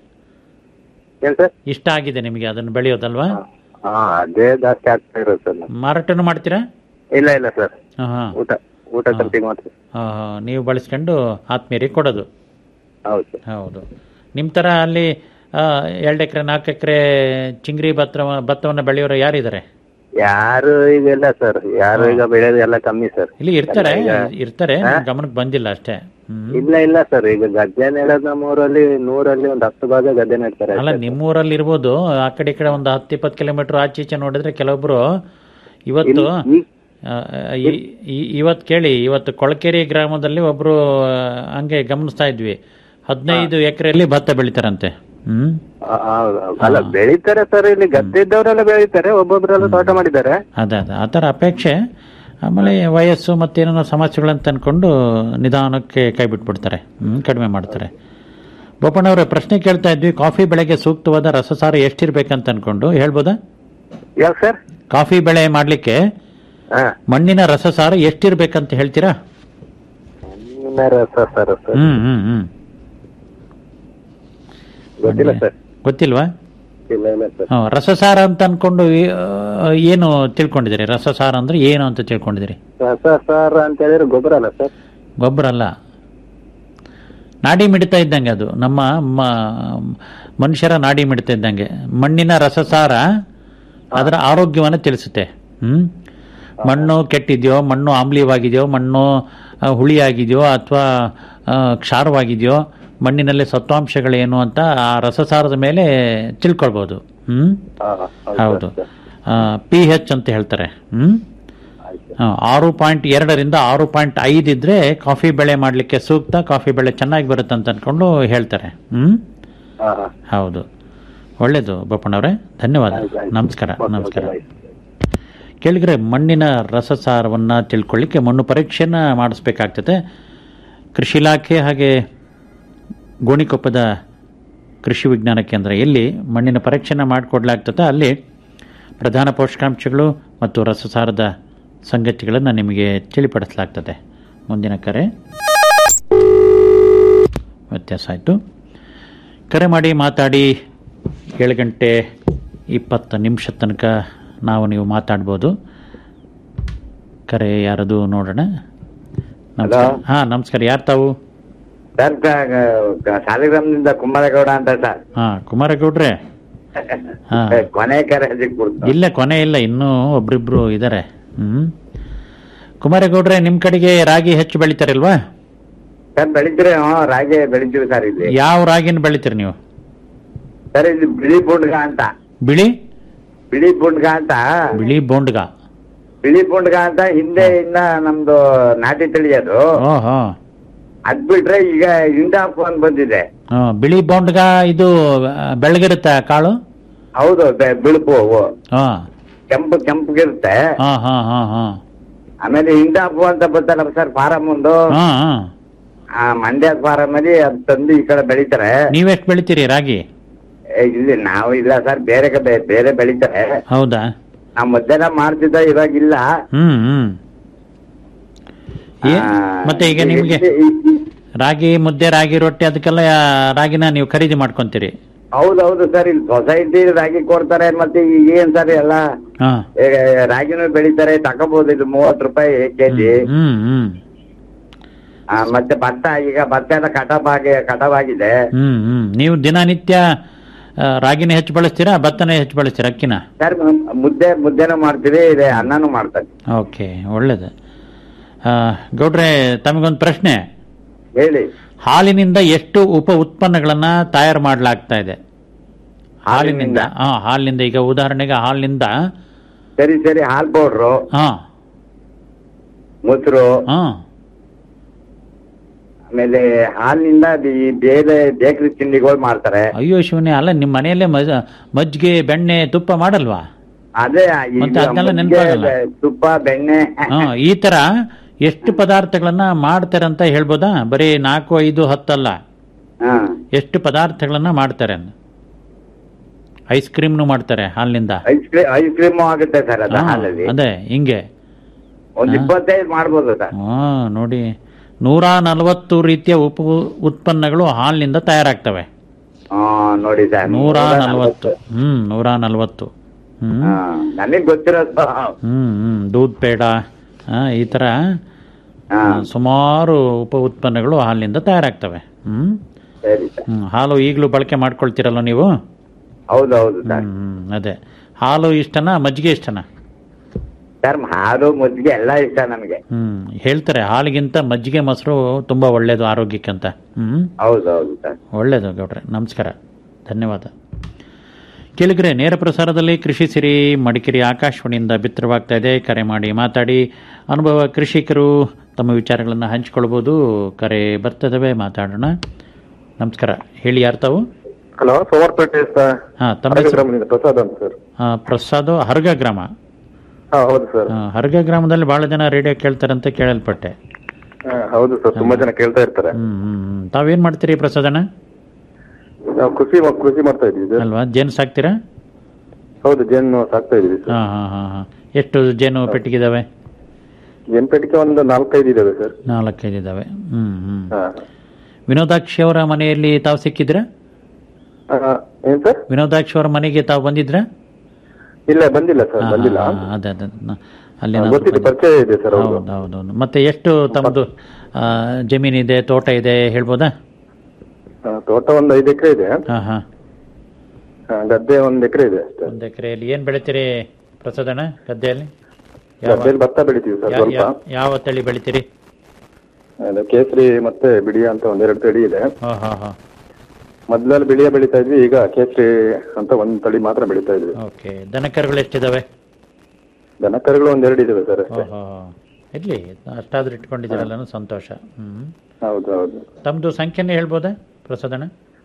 ಏನ್ ಸರ್ ಇಷ್ಟ ಆಗಿದೆ ನಿಮಗೆ ಅದನ್ನ ಬೆಳೆಯೋದಲ್ವಾ ಹಾ ಅದೇ ಜಾಸ್ತಿ ಆಗ್ತಾ ಇರೋದು ಸರ್ ನಾವು. ಮಾರಾಟನೂ ಮಾಡ್ತೀರಾ ಇಲ್ಲ ಇಲ್ಲ ಸರ್ ಹಾ ಹಾ ಊಟ ಊಟ ಖರ್ಚಿಗೆ ಮಾತ್ರ ಹಾ, ಹಾ. ನೀವು ಬಳಸ್ಕೊಂಡು ಆತ್ಮೀಯರಿಗೆ ಕೊಡೋದು ಹೌದು ಸರ್ ಹೌದು ನಿಮ್ಮ ಥರ ಅಲ್ಲಿ ಆ, ಎರಡು ಎಕರೆ ನಾಲ್ಕು ಎಕರೆ ಚಿಂಗ್ರಿ ಭತ್ತ ಭತ್ತವನ್ನು ಬೆಳೆಯೋರು ಯಾರಿದ್ದಾರೆ ಯಾರು ಈಗೆಲ್ಲ ಸರ್ ಯಾರು ಈಗ ಬೆಳೆಯೋದು ಎಲ್ಲ ಕಮ್ಮಿ ಸರ್ ಇಲ್ಲಿ ಇರ್ತಾರೆ ಈಗ- ಇರ್ತಾರೆ ಹಾ? ನಮ್ ಗಮನಕ್ಕೆ ಬಂದಿಲ್ಲ ಅಷ್ಟೇ ಹ್ಮ್. ಇಲ್ಲ ಇಲ್ಲ ಸರ್ ಈಗ ಗದ್ದೆ ನೆಡೋದು ನಮ್ಮೂರಲ್ಲಿ ನೂರಲ್ಲಿ ಒಂದು ಹತ್ತು ಭಾಗ ಗದ್ದೆ ನೆಡ್ತಾರೆ ಅಲ್ಲ ನಿಮ್ಮೂರಲ್ಲಿ ಇರ್ಬೋದು ಆ ಕಡೆ ಈ ಕಡೆ ಒಂದು ಹತ್ತು ಇಪ್ಪತ್ತು ಕಿಲೋಮೀಟರ್ ಆಚೆ ಈಚೆ ನೋಡಿದ್ರೆ ಕೆಲವೊಬ್ರು ಇವತ್ತು ಆ, ಈ- ಈ- ಇವತ್ತು ಕೇಳಿ ಇವತ್ತು ಕೊಳಕೆರೆ ಗ್ರಾಮದಲ್ಲಿ ಒಬ್ರು ಆ, ಹಂಗೆ ಗಮನಿಸ್ತಾ ಇದ್ವಿ ಹದಿನೈದು ಎಕರೆಯಲ್ಲಿ ಭತ್ತ ಬೆಳಿತಾರಂತೆ ಹ್ಮ್ ಆ, ಹೌದು, ಹೌದು. ಅಲ್ಲ ಬೆಳಿತಾರೆ ಸರ್ ಇಲ್ಲಿ ಗದ್ದೆ ಇದ್ದವರೆಲ್ಲ ಬೆಳಿತಾರೆ ಒಬ್ಬೊಬ್ರೆಲ್ಲ ತೋಟ ಮಾಡಿದ್ದಾರೆ ಅದೇ ಅದೇ ಆ ಥರ ಅಪೇಕ್ಷೆ ಆಮೇಲೆ ವಯಸ್ಸು ಮತ್ತೇನೇನೋ ಸಮಸ್ಯೆಗಳಂತ ಅನ್ಕೊಂಡು ನಿಧಾನಕ್ಕೆ ಕೈ ಬಿಟ್ಬಿಡ್ತಾರೆ ಹ್ಮ್, ಕಡಿಮೆ ಮಾಡ್ತಾರೆ ಬೋಪಣ್ಣವ್ರೆ ಪ್ರಶ್ನೆ ಕೇಳ್ತಾ ಇದ್ವಿ ಕಾಫಿ ಬೆಳೆಗೆ ಸೂಕ್ತವಾದ ರಸಸಾರ ಎಷ್ಟಿರ್ಬೇಕಂತ ಅನ್ಕೊಂಡು ಹೇಳ್ಬೋದಾ ಯಾವ ಸರ್ ಕಾಫಿ ಬೆಳೆ ಮಾಡಲಿಕ್ಕೆ ಮಣ್ಣಿನ ರಸಸಾರ ಎಷ್ಟಿರ್ಬೇಕಂತ ಹೇಳ್ತೀರಾ ಮಣ್ಣಿನ ರಸ ಸರ್ ಸರ್ ಹ್ಮ್ ಹ್ಮ್ ಹ್ಮ್ ಗೊತ್ತಿಲ್ಲ ಸರ್ ಗೊತ್ತಿಲ್ವಾ ಇಲ್ಲ ಇಲ್ಲ ಸರ್ ಹ್ಮ್, ರಸಸಾರ ಅಂತ ಅನ್ಕೊಂಡು ಆ, ಏನು ತಿಳ್ಕೊಂಡಿದ್ದೀರಿ ರಸಸಾರ ಅಂದ್ರೆ ಏನು ಅಂತ ತಿಳ್ಕೊಂಡಿದ್ದೀರಿ ರಸ ಸಾರ ಅಂತ ಹೇಳಿದ್ರೆ ಗೊಬ್ಬರ ಅಲ್ಲ ಸರ್ ಗೊಬ್ಬರ ಅಲ್ಲ ನಾಡಿ ಮಿಡಿತಾ ಇದ್ದಂಗೆ ಅದು ನಮ್ಮ ಮ- ಮನುಷ್ಯರ ನಾಡಿ ಮಿಡಿತಾ ಇದ್ದಂಗೆ ಮಣ್ಣಿನ ರಸಸಾರ ಅದರ ಆರೋಗ್ಯವನ್ನು ತಿಳಿಸುತ್ತೆ ಹ್ಮ್ ಮಣ್ಣು ಕೆಟ್ಟಿದೆಯೋ ಮಣ್ಣು ಆಮ್ಲೀಯವಾಗಿದೆಯೋ ಮಣ್ಣು ಆ, ಹುಳಿಯಾಗಿದೆಯೋ ಅಥವಾ ಕ್ಷಾರವಾಗಿದೆಯೋ ಮಣ್ಣಿನಲ್ಲಿ ಸತ್ವಾಂಶಗಳೇನು ಅಂತ ಆ ರಸಸಾರದ ಮೇಲೆ ತಿಳ್ಕೊಳ್ಬೋದು ಹ್ಮ್ ಹೌದು ಪಿ ಹೆಚ್ ಅಂತ ಹೇಳ್ತಾರೆ ಹ್ಮ್ ಆ, ಆರು ಪಾಯಿಂಟ್ ಎರಡರಿಂದ ಆರು ಪಾಯಿಂಟ್ ಐದು ಇದ್ರೆ ಕಾಫಿ ಬೆಳೆ ಮಾಡಲಿಕ್ಕೆ ಸೂಕ್ತ ಕಾಫಿ ಬೆಳೆ ಚೆನ್ನಾಗಿ ಬರುತ್ತೆ ಅಂತ ಅನ್ಕೊಂಡು ಹೇಳ್ತಾರೆ ಹ್ಮ್ ಹೌದು ಒಳ್ಳೇದು ಬಪ್ಪಣ್ಣವ್ರೆ ಧನ್ಯವಾದ ನಮಸ್ಕಾರ ನಮಸ್ಕಾರ ಕೇಳಿದ್ರೆ ಮಣ್ಣಿನ ರಸಸಾರವನ್ನು ತಿಳ್ಕೊಳ್ಳಿಕ್ಕೆ ಮಣ್ಣು ಪರೀಕ್ಷೆನ ಮಾಡಿಸ್ಬೇಕಾಗ್ತದೆ ಕೃಷಿ ಇಲಾಖೆ ಹಾಗೆ ಗೋಣಿಕೊಪ್ಪದ ಕೃಷಿ ವಿಜ್ಞಾನ ಕೇಂದ್ರ ಎಲ್ಲಿ ಮಣ್ಣಿನ ಪರೀಕ್ಷೆನ ಮಾಡಿಕೊಡ್ಲಾಗ್ತದೆ ಅಲ್ಲಿ ಪ್ರಧಾನ ಪೋಷಕಾಂಶಗಳು ಮತ್ತು ರಸಸಾರದ ಸಂಗತಿಗಳನ್ನು ನಿಮಗೆ ತಿಳಿಪಡಿಸಲಾಗ್ತದೆ ಮುಂದಿನ ಕರೆ ವ್ಯತ್ಯಾಸ ಆಯಿತು ಕರೆ ಮಾಡಿ ಮಾತಾಡಿ ಏಳು ಗಂಟೆ ಇಪ್ಪತ್ತು ನಿಮಿಷ ತನಕ ನಾವು ನೀವು ಮಾತಾಡ್ಬೋದು ಕರೆ ಯಾರದು ನೋಡೋಣ ನಮಸ್ಕಾರ ಹಾಂ ನಮಸ್ಕಾರ ಯಾರು ತಾವು ಸರ್ ಸಾಲಿಗ್ರಾಮದಿಂದ ಕುಮಾರಗೌಡ ಅಂತ ಸರ್ ಹಾಂ ಕುಮಾರಗೌಡ್ರೆ ಹಾಂ ಕೊನೆ ಕರೆ ಸಿಕ್ಬಿಡ್ತು ಇಲ್ಲ ಕೊನೆ ಇಲ್ಲ ಇನ್ನೂ ಒಬ್ರಿಬ್ರು ಇದ್ದಾರೆ ಹ್ಮ್ ಕುಮಾರಗೌಡ್ರೆ ನಿಮ್ ಕಡೆಗೆ ರಾಗಿ ಹೆಚ್ಚು ಬೆಳಿತಾರಲ್ವಾ ಸರ್ ಬೆಳಿತೀರಿ ಹ್ಞೂ ರಾಗಿ ಬೆಳಿತೀವಿ ಸರ್ ಇಲ್ಲಿ ಯಾವ ರಾಗಿನ ಬೆಳಿತೀರಿ ನೀವು ಸರ್ ಇಲ್ಲಿ ಬಿಳಿ ಬುಂಡ್ಗ ಅಂತ ಬಿಳಿ ಬಿಳಿ ಬುಂಡ್ಗ ಅಂತ ಬಿಳಿ ಬೋಂಡ್ಗ ಬಿಳಿ ಬುಂಡ್ಗ ಅಂತ ಹಿಂದೆ ಇನ್ನ ನಮ್ದು ನಾಟಿ ತಳಿ ಅದು ಓಹೋ ಅದ್ ಬಿಟ್ರೆ ಈಗ ಇಂಡಾಪ್ ಅಂತ ಬಂದಿದೆ ಹ್ಮ್, ಬಿಳಿ ಬೋಂಡ್ಗ ಇದು ಆ, ಬೆಳ್ಳಗಿರುತ್ತಾ ಕಾಳು ಹೌದು ಬೆ- ಬಿಳುಪು ಅವು ಹಾ ಕೆಂಪು ಕೆಂಪಗಿರುತ್ತೆ ಹಾ ಹಾ ಹಾ ಹಾ ಆಮೇಲೆ ಇಂಡಾಪು ಅಂತ ಬರ್ತಲ್ಲ ಸರ್ ಫಾರಂ ಒಂದು ಹಾ ಹಾ ಆ ಮಂಡ್ಯ ಫಾರಂ ಅಲ್ಲಿ ಅದ್ ತಂದು ಈ ಕಡೆ ಬೆಳಿತಾರೆ ನೀವೆಷ್ಟು ಬೆಳಿತೀರಿ ರಾಗಿ ಏ, ಇಲ್ಲಿ ನಾವು ಇಲ್ಲ ಸರ್ ಬೇರೆ ಕಡೆ ಬೇರೆ ಬೆಳಿತಾರೆ ಹೌದಾ ನಾವು ಮಧ್ಯಾಹ್ನ ಮಾಡ್ತಿದ್ದ ಇವಾಗ ಇಲ್ಲ ಹ್ಮ್ ಹ್ಮ್ ಏ- ಮತ್ತೆ ಈಗ ನಿಮ್ಗೆ ರಾಗಿ ಮುದ್ದೆ ರಾಗಿ ರೊಟ್ಟಿ ಅದಕ್ಕೆಲ್ಲ ಆ, ರಾಗಿನ ನೀವು ಖರೀದಿ ಮಾಡ್ಕೊಂತೀರಿ ಹೌದೌದು ಸರ್ ಇಲ್ಲಿ ಸೊಸೈಟಿ ರಾಗಿ ಕೊಡ್ತಾರೆ ಮತ್ತೆ ಈಗ ಏನ್ ಸರ್ ಎಲ್ಲ ಹಾ ಈಗ ರಾಗಿನೂ ಬೆಳಿತಾರೆ ತಗೋಬಹುದು ಇದು ಮೂವತ್ತು ರೂಪಾಯಿ ಕೆಜಿ ಹ್ಮ್ ಹ್ಮ್ ಮತ್ತೆ ಭತ್ತ ಈಗ ಭತ್ತ ಎಲ್ಲ ಕಟಾವ್ ಆಗಿ ಕಟಾವ್ ಆಗಿದೆ ಹ್ಮ್ ಹ್ಮ್ ನೀವು ದಿನನಿತ್ಯ ಆ, ರಾಗಿನ ಹೆಚ್ಚು ಬಳಸ್ತೀರಾ ಭತ್ತನ ಹೆಚ್ಚು ಬಳಸ್ತೀರಾ ಅಕ್ಕಿನ ಸರ್ ಮ್- ಮುದ್ದೆ ಮುದ್ದೆನೂ ಮಾಡ್ತೀವಿ ಇದೆ ಅನ್ನನೂ ಮಾಡ್ತಾರೆ ಓಕೆ ಒಳ್ಳೇದು ಆ, ಗೌಡ್ರೆ ತಮಗೊಂದು ಪ್ರಶ್ನೆ ಹೇಳಿ ಹಾಲಿನಿಂದ ಎಷ್ಟು ಉಪ ಉತ್ಪನ್ನಗಳನ್ನ ತಯಾರು ಮಾಡಲಾಗ್ತಾ ಇದೆ ಹಾಲಿನಿಂದ ಹಾ ಹಾಲಿನಿಂದ ಈಗ ಉದಾಹರಣೆಗೆ ಹಾಲಿನಿಂದ ಸರಿ ಸರಿ ಹಾಲ್ ಪೌಡ್ರು ಹಾ ಮೊಸರು ಹಾ ಆಮೇಲೆ ಹಾಲಿನಿಂದ ಈ ಬೇರೆ ಬೇಕರಿ ತಿಂಡಿಗಳು ಮಾಡ್ತಾರೆ ಅಯ್ಯೋ ಶಿವನೇ ಅಲ್ಲ ನಿಮ್ಮ ಮನೆಯಲ್ಲೇ ಮಜ್ ಮಜ್ಜಿಗೆ ಬೆಣ್ಣೆ ತುಪ್ಪ ಮಾಡಲ್ವಾ ಅದೇ ಈಗ ಮತ್ತೆ ಅದನ್ನೆಲ್ಲ ಮುದ್ದೆ, ನೆನ್ಪಾಗಲ್ಲ. ತುಪ್ಪ ಬೆಣ್ಣೆ ಹಾ ಈ ತರ ಎಷ್ಟು ಪದಾರ್ಥಗಳನ್ನ ಮಾಡ್ತಾರೆ ಅಂತ ಹೇಳ್ಬೋದಾ ಬರೀ ನಾಲ್ಕು ಐದು ಹತ್ತಲ್ಲ ಹಾ ಎಷ್ಟು ಪದಾರ್ಥಗಳನ್ನ ಮಾಡ್ತಾರೆ ಐಸ್ ಕ್ರೀಮ್ನು ಮಾಡ್ತಾರೆ ಹಾಲಿನಿಂದ ಐಸ್ ಕ್ರೀಮ್ ಐಸ್ ಕ್ರೀಮು ಆಗುತ್ತೆ ಸರ್ ಅದು ಹಾ, ಹಾಲಲ್ಲಿ ಅದೇ ಹಿಂಗೆ ಒಂದ್ ಇಪ್ಪತ್ತೈದು ಮಾಡ್ಬೋದು ಸರ್ ಹಾ ನೋಡಿ ನೂರ ನಲವತ್ತು ರೀತಿಯ ಉಪ ಉತ್ಪನ್ನಗಳು ಹಾಲಿನಿಂದ ತಯಾರಾಗ್ತವೆ ಹಾ ನೋಡಿ ಸರ್ ನೂರ ನಲವತ್ತು ಹ್ಮ್ ನೂರ ನಲವತ್ತು ಹ್ಮ್ ನನಗ್ ಗೊತ್ತಿರೋದು ಹ್ಮ್ ಹ್ಮ್ ದೂದ್ ಪೇಡ ಆ, ಈ ತರ ಆ, ಸುಮಾರು ಉಪ ಉತ್ಪನ್ನಗಳು ಹಾಲಿನಿಂದ ತಯಾರಾಗ್ತವೆ ಹ್ಮ್ ಸರಿ ಸರ್ ಹ್ಮ್ ಹಾಲು ಈಗಲೂ ಬಳಕೆ ಮಾಡ್ಕೊಳ್ತೀರಲ್ಲ ನೀವು ಹೌದು ಹೌದು ಸರ್ ಹ್ಮ್ ಅದೇ ಹಾಲು ಇಷ್ಟನಾ ಮಜ್ಜಿಗೆ ಇಷ್ಟನಾ ಸರ್ ಹಾಲು ಮಜ್ಜಿಗೆ ಎಲ್ಲ ಇಷ್ಟ ನಮಗೆ ಹ್ಮ್ ಹೇಳ್ತಾರೆ ಹಾಲಿಗಿಂತ ಮಜ್ಜಿಗೆ ಮೊಸರು ತುಂಬಾ ಒಳ್ಳೇದು ಆರೋಗ್ಯಕ್ಕೆ ಅಂತ ಹ್ಮ್ ಹೌದು ಹೌದು ಸರ್ ಒಳ್ಳೇದು ಗೌಡ್ರೆ ನಮಸ್ಕಾರ ಧನ್ಯವಾದ ಕೇಳಿದ್ರೆ ನೇರ ಪ್ರಸಾರದಲ್ಲಿ ಕೃಷಿ ಸಿರಿ ಮಡಿಕೇರಿ ಆಕಾಶವಾಣಿಯಿಂದ ಬಿತ್ತರವಾಗ್ತಾ ಇದೆ ಕರೆ ಮಾಡಿ ಮಾತಾಡಿ ಅನುಭವ ಕೃಷಿಕರು ತಮ್ಮ ವಿಚಾರಗಳನ್ನು ಹಂಚಿಕೊಳ್ಬೋದು ಕರೆ ಬರ್ತದವೆ ಮಾತಾಡೋಣ ನಮಸ್ಕಾರ ಹೇಳಿ ಯಾರು ತಾವು ಹಲೋ ಸೋಮವಾರಪೇಟೆ ಸರ್ ಹಾ ತಮ್ಮ ಹೆಸರು ಗ್ರಾಮದಿಂದ ಪ್ರಸಾದ್ ಅಂತ ಸರ್ ಆ, ಪ್ರಸಾದ್ ಹರ್ಗ ಗ್ರಾಮ ಹಾ ಹೌದು ಸರ್ ಆ, ಹರ್ಗ ಗ್ರಾಮದಲ್ಲಿ ಬಹಳ ಜನ ರೇಡಿಯೋ ಕೇಳ್ತಾರಂತ ಕೇಳಲ್ಪಟ್ಟೆ ಹಾ, ಹೌದು ಸರ್ ತುಂಬಾ ಜನ ಕೇಳ್ತಾ ಇರ್ತಾರೆ ಹ್ಮ್ ಹ್ಮ್ ಹ್ಮ್. ತಾವೇನ್ ಮಾಡ್ತೀರಿ ಪ್ರಸಾದಣ್ಣ ನಾವು ಕೃಷಿ ಮಾ- ಕೃಷಿ ಮಾಡ್ತಾ ಇದೀವಿ ಸರ್ ಅಲ್ವಾ ಜೇನು ಸಾಕ್ತೀರಾ ಹೌದು ಜೇನು ಸಾಕ್ತಾ ಇದೀವಿ ಸರ್ ಹಾ ಹಾ ಹಾ ಹಾ ಎಷ್ಟು ಜೇನು ಪೆಟ್ಟಿಗಿದಾವೆ ಎನ್ ಪೆಟ್ಟಿಗೆ ಒಂದು ನಾಲ್ಕೈದು ಇದಾವೆ ಸರ್ ನಾಲ್ಕೈದು ಇದಾವೆ ಹ್ಮ್ ಹ್ಮ್ ವಿನೋದಾಕ್ಷಿ ಅವರ ಮನೆಯಲ್ಲಿ ತಾವು ಸಿಕ್ಕಿದ್ರ ಏನ್ ಸರ್ ವಿನೋದಾಕ್ಷಿ ಅವರ ಮನೆಗೆ ತಾವು ಬಂದಿದ್ರ ಇಲ್ಲ ಬಂದಿಲ್ಲ ಸರ್ ಬಂದಿಲ್ಲ ಅದೇ ಅದೇ ನ- ಅಲ್ಲಿ ಹಾ, ನಾನು ಗೊತ್ತಿದೆ, ಬಂದೆ. ಪರಿಚಯ ಇದೆ ಸರ್ ಅವ್ರದ್ದು. ಹೌದು ಹೌದು ಹೌದು. ಮತ್ತೆ ಎಷ್ಟು ತಮ್ಮದು ಆ, ಜಮೀನಿದೆ ತೋಟ ಇದೆ ಹೇಳ್ಬೋದಾ ಆ, ತೋಟ ಒಂದು ಐದು ಎಕರೆ ಇದೆ ಹಾ ಹಾ ಆ, ಗದ್ದೆ ಒಂದ್ ಎಕರೆ ಇದೆ ಅಷ್ಟೇ ಒಂದು ಎಕರೆಯಲ್ಲಿ ಏನ್ ಬೆಳಿತೀರಿ ಪ್ರಸಾದಣ್ಣ ಗದ್ದೆಯಲ್ಲಿ ಯಾವ- ಗದ್ದೆಯಲ್ಲಿ ಭತ್ತ ಬೆಳಿತೀವಿ ಸರ್ ಯಾ- ಸ್ವಲ್ಪ ಯಾ- ಯಾವ ತಳಿ ಬೆಳಿತೀರಿ ಅದು ಕೇಸರಿ ಮತ್ತೆ ಬಿಡಿಯ ಅಂತ ಒಂದೆರಡು ತಳಿ ಇದೆ ಹಾ ಹಾ ಹಾ ಮೊದ್ಲೆಲ್ಲ ಬಿಳಿಯ ಬೆಳಿತಾ ಇದ್ವಿ ಈಗ ಕೇಸರಿ ಅಂತ ಒಂದ್ ತಳಿ ಮಾತ್ರ ಬೆಳಿತಾ ಇದ್ವಿ ಓಕೆ ದನಕರುಗಳು ಎಷ್ಟಿದಾವೆ ದನಕರುಗಳು ಒಂದೆರಡು ಇದಾವೆ ಸರ್ ಅಷ್ಟೇ ಓಹೋ ಇರ್ಲಿ ಅಷ್ಟಾದ್ರೂ ಇಟ್ಕೊಂಡಿದ್ದೀರಲ್ಲ ಸಂತೋಷ ಹ್ಮ್ ಹೌದು ಹೌದು ತಮ್ದು ಸಂಖ್ಯೆನೇ ಹೇಳ್ಬೋದಾ ಪ್ರಸಾದಣ್ಣ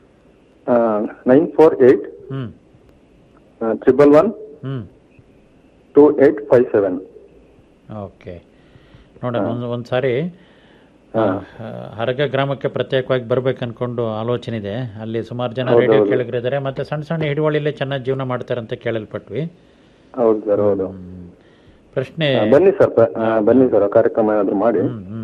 ನೈನ್ ಫೋರ್ ಏಟ್ ಹ್ಮ್ ಟ್ರಿಬಲ್ ಒನ್ ಹ್ಮ್ two eight five seven okay ನೋಡೋಣ ಒಂದು ಒಂದು ಸಾರಿ ಆ, ಹರಗ ಗ್ರಾಮಕ್ಕೆ ಪ್ರತ್ಯೇಕವಾಗಿ ಬರ್ಬೇಕು ಅನ್ಕೊಂಡು ಆಲೋಚನೆ ಇದೆ ಅಲ್ಲಿ ಸುಮಾರು ಜನ ಹೌದು, ರೇಡಿಯೋ ಹೌದು. ಕೇಳಿಗರಿದ್ದಾರೆ ಮತ್ತೆ ಸಣ್ಣ ಸಣ್ಣ ಹಿಡುವಳಿಲೇ ಚೆನ್ನಾಗಿ ಜೀವನ ಮಾಡ್ತಾರೆ ಅಂತ ಕೇಳಲ್ಪಟ್ವಿ ಹೌದು ಸರ್ ಹೌದು ಪ್ರಶ್ನೆ ಆ, ಬನ್ನಿ ಸರ್ ಪ- ಆ, ಬನ್ನಿ ಸರ್ ಕಾರ್ಯಕ್ರಮ ಏನಾದ್ರು ಮಾಡಿ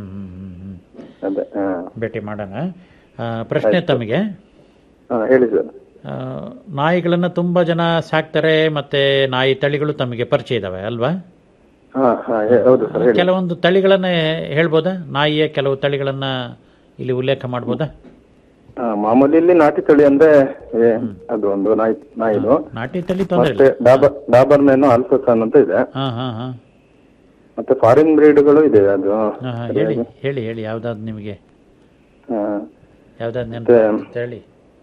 ಅದೇ ಹಾ. ಭೇಟಿ ಮಾಡೋಣ ಆ, ಪ್ರಶ್ನೆ ಆಯ್ತು. ತಮಗೆ ಹಾ, ಹೇಳಿ ಸರ್ ಆ, ನಾಯಿಗಳನ್ನ ತುಂಬಾ ಜನ ಸಾಕ್ತಾರೆ ಮತ್ತೆ ನಾಯಿ ತಳಿಗಳು ತಮಗೆ ಪರಿಚಯ ಇದಾವೆ ಅಲ್ವಾ ಹಾ ಹಾ ಹೇ- ಹೌದು ಸರ್ ಹೇಳಿ ಕೆಲವೊಂದು ತಳಿಗಳನ್ನ ಹೇಳ್ಬೋದಾ ನಾಯಿಯ ಕೆಲವು ತಳಿಗಳನ್ನ ಇಲ್ಲಿ ಉಲ್ಲೇಖ ಮಾಡ್ಬೋದಾ ಆ, ಮಾಮೂಲಿ ಇಲ್ಲಿ ನಾಟಿ ತಳಿ ಅಂದ್ರೆ ಏ, ಅದು ಒಂದು ನಾಯಿ ನಾಯಿದು ನಾಟಿ ತಳಿ ತೊಂದ್ರೆ ಮತ್ತೆ ಡಾಬರ್ ಡಾಬರ್ ಮ್ಯಾನ್ ಆಲ್ಫಸನ್ ಅಂತ ಇದೆ ಹಾ ಹಾ ಹಾ ಮತ್ತೆ ಫಾರಿನ್ ಬ್ರೀಡ್ಗಳು ಇದೆ ಅದು ಹಾ, ಹಾ, ಹೇಳಿ ಹೇಳಿ ಹೇಳಿ ಯಾವ್ದಾದ್ ನಿಮಗೆ ಹಾ, ಯಾವ್ದಾದ್ ಮತ್ತೆ ನೆನಪು ಹೇಳಿ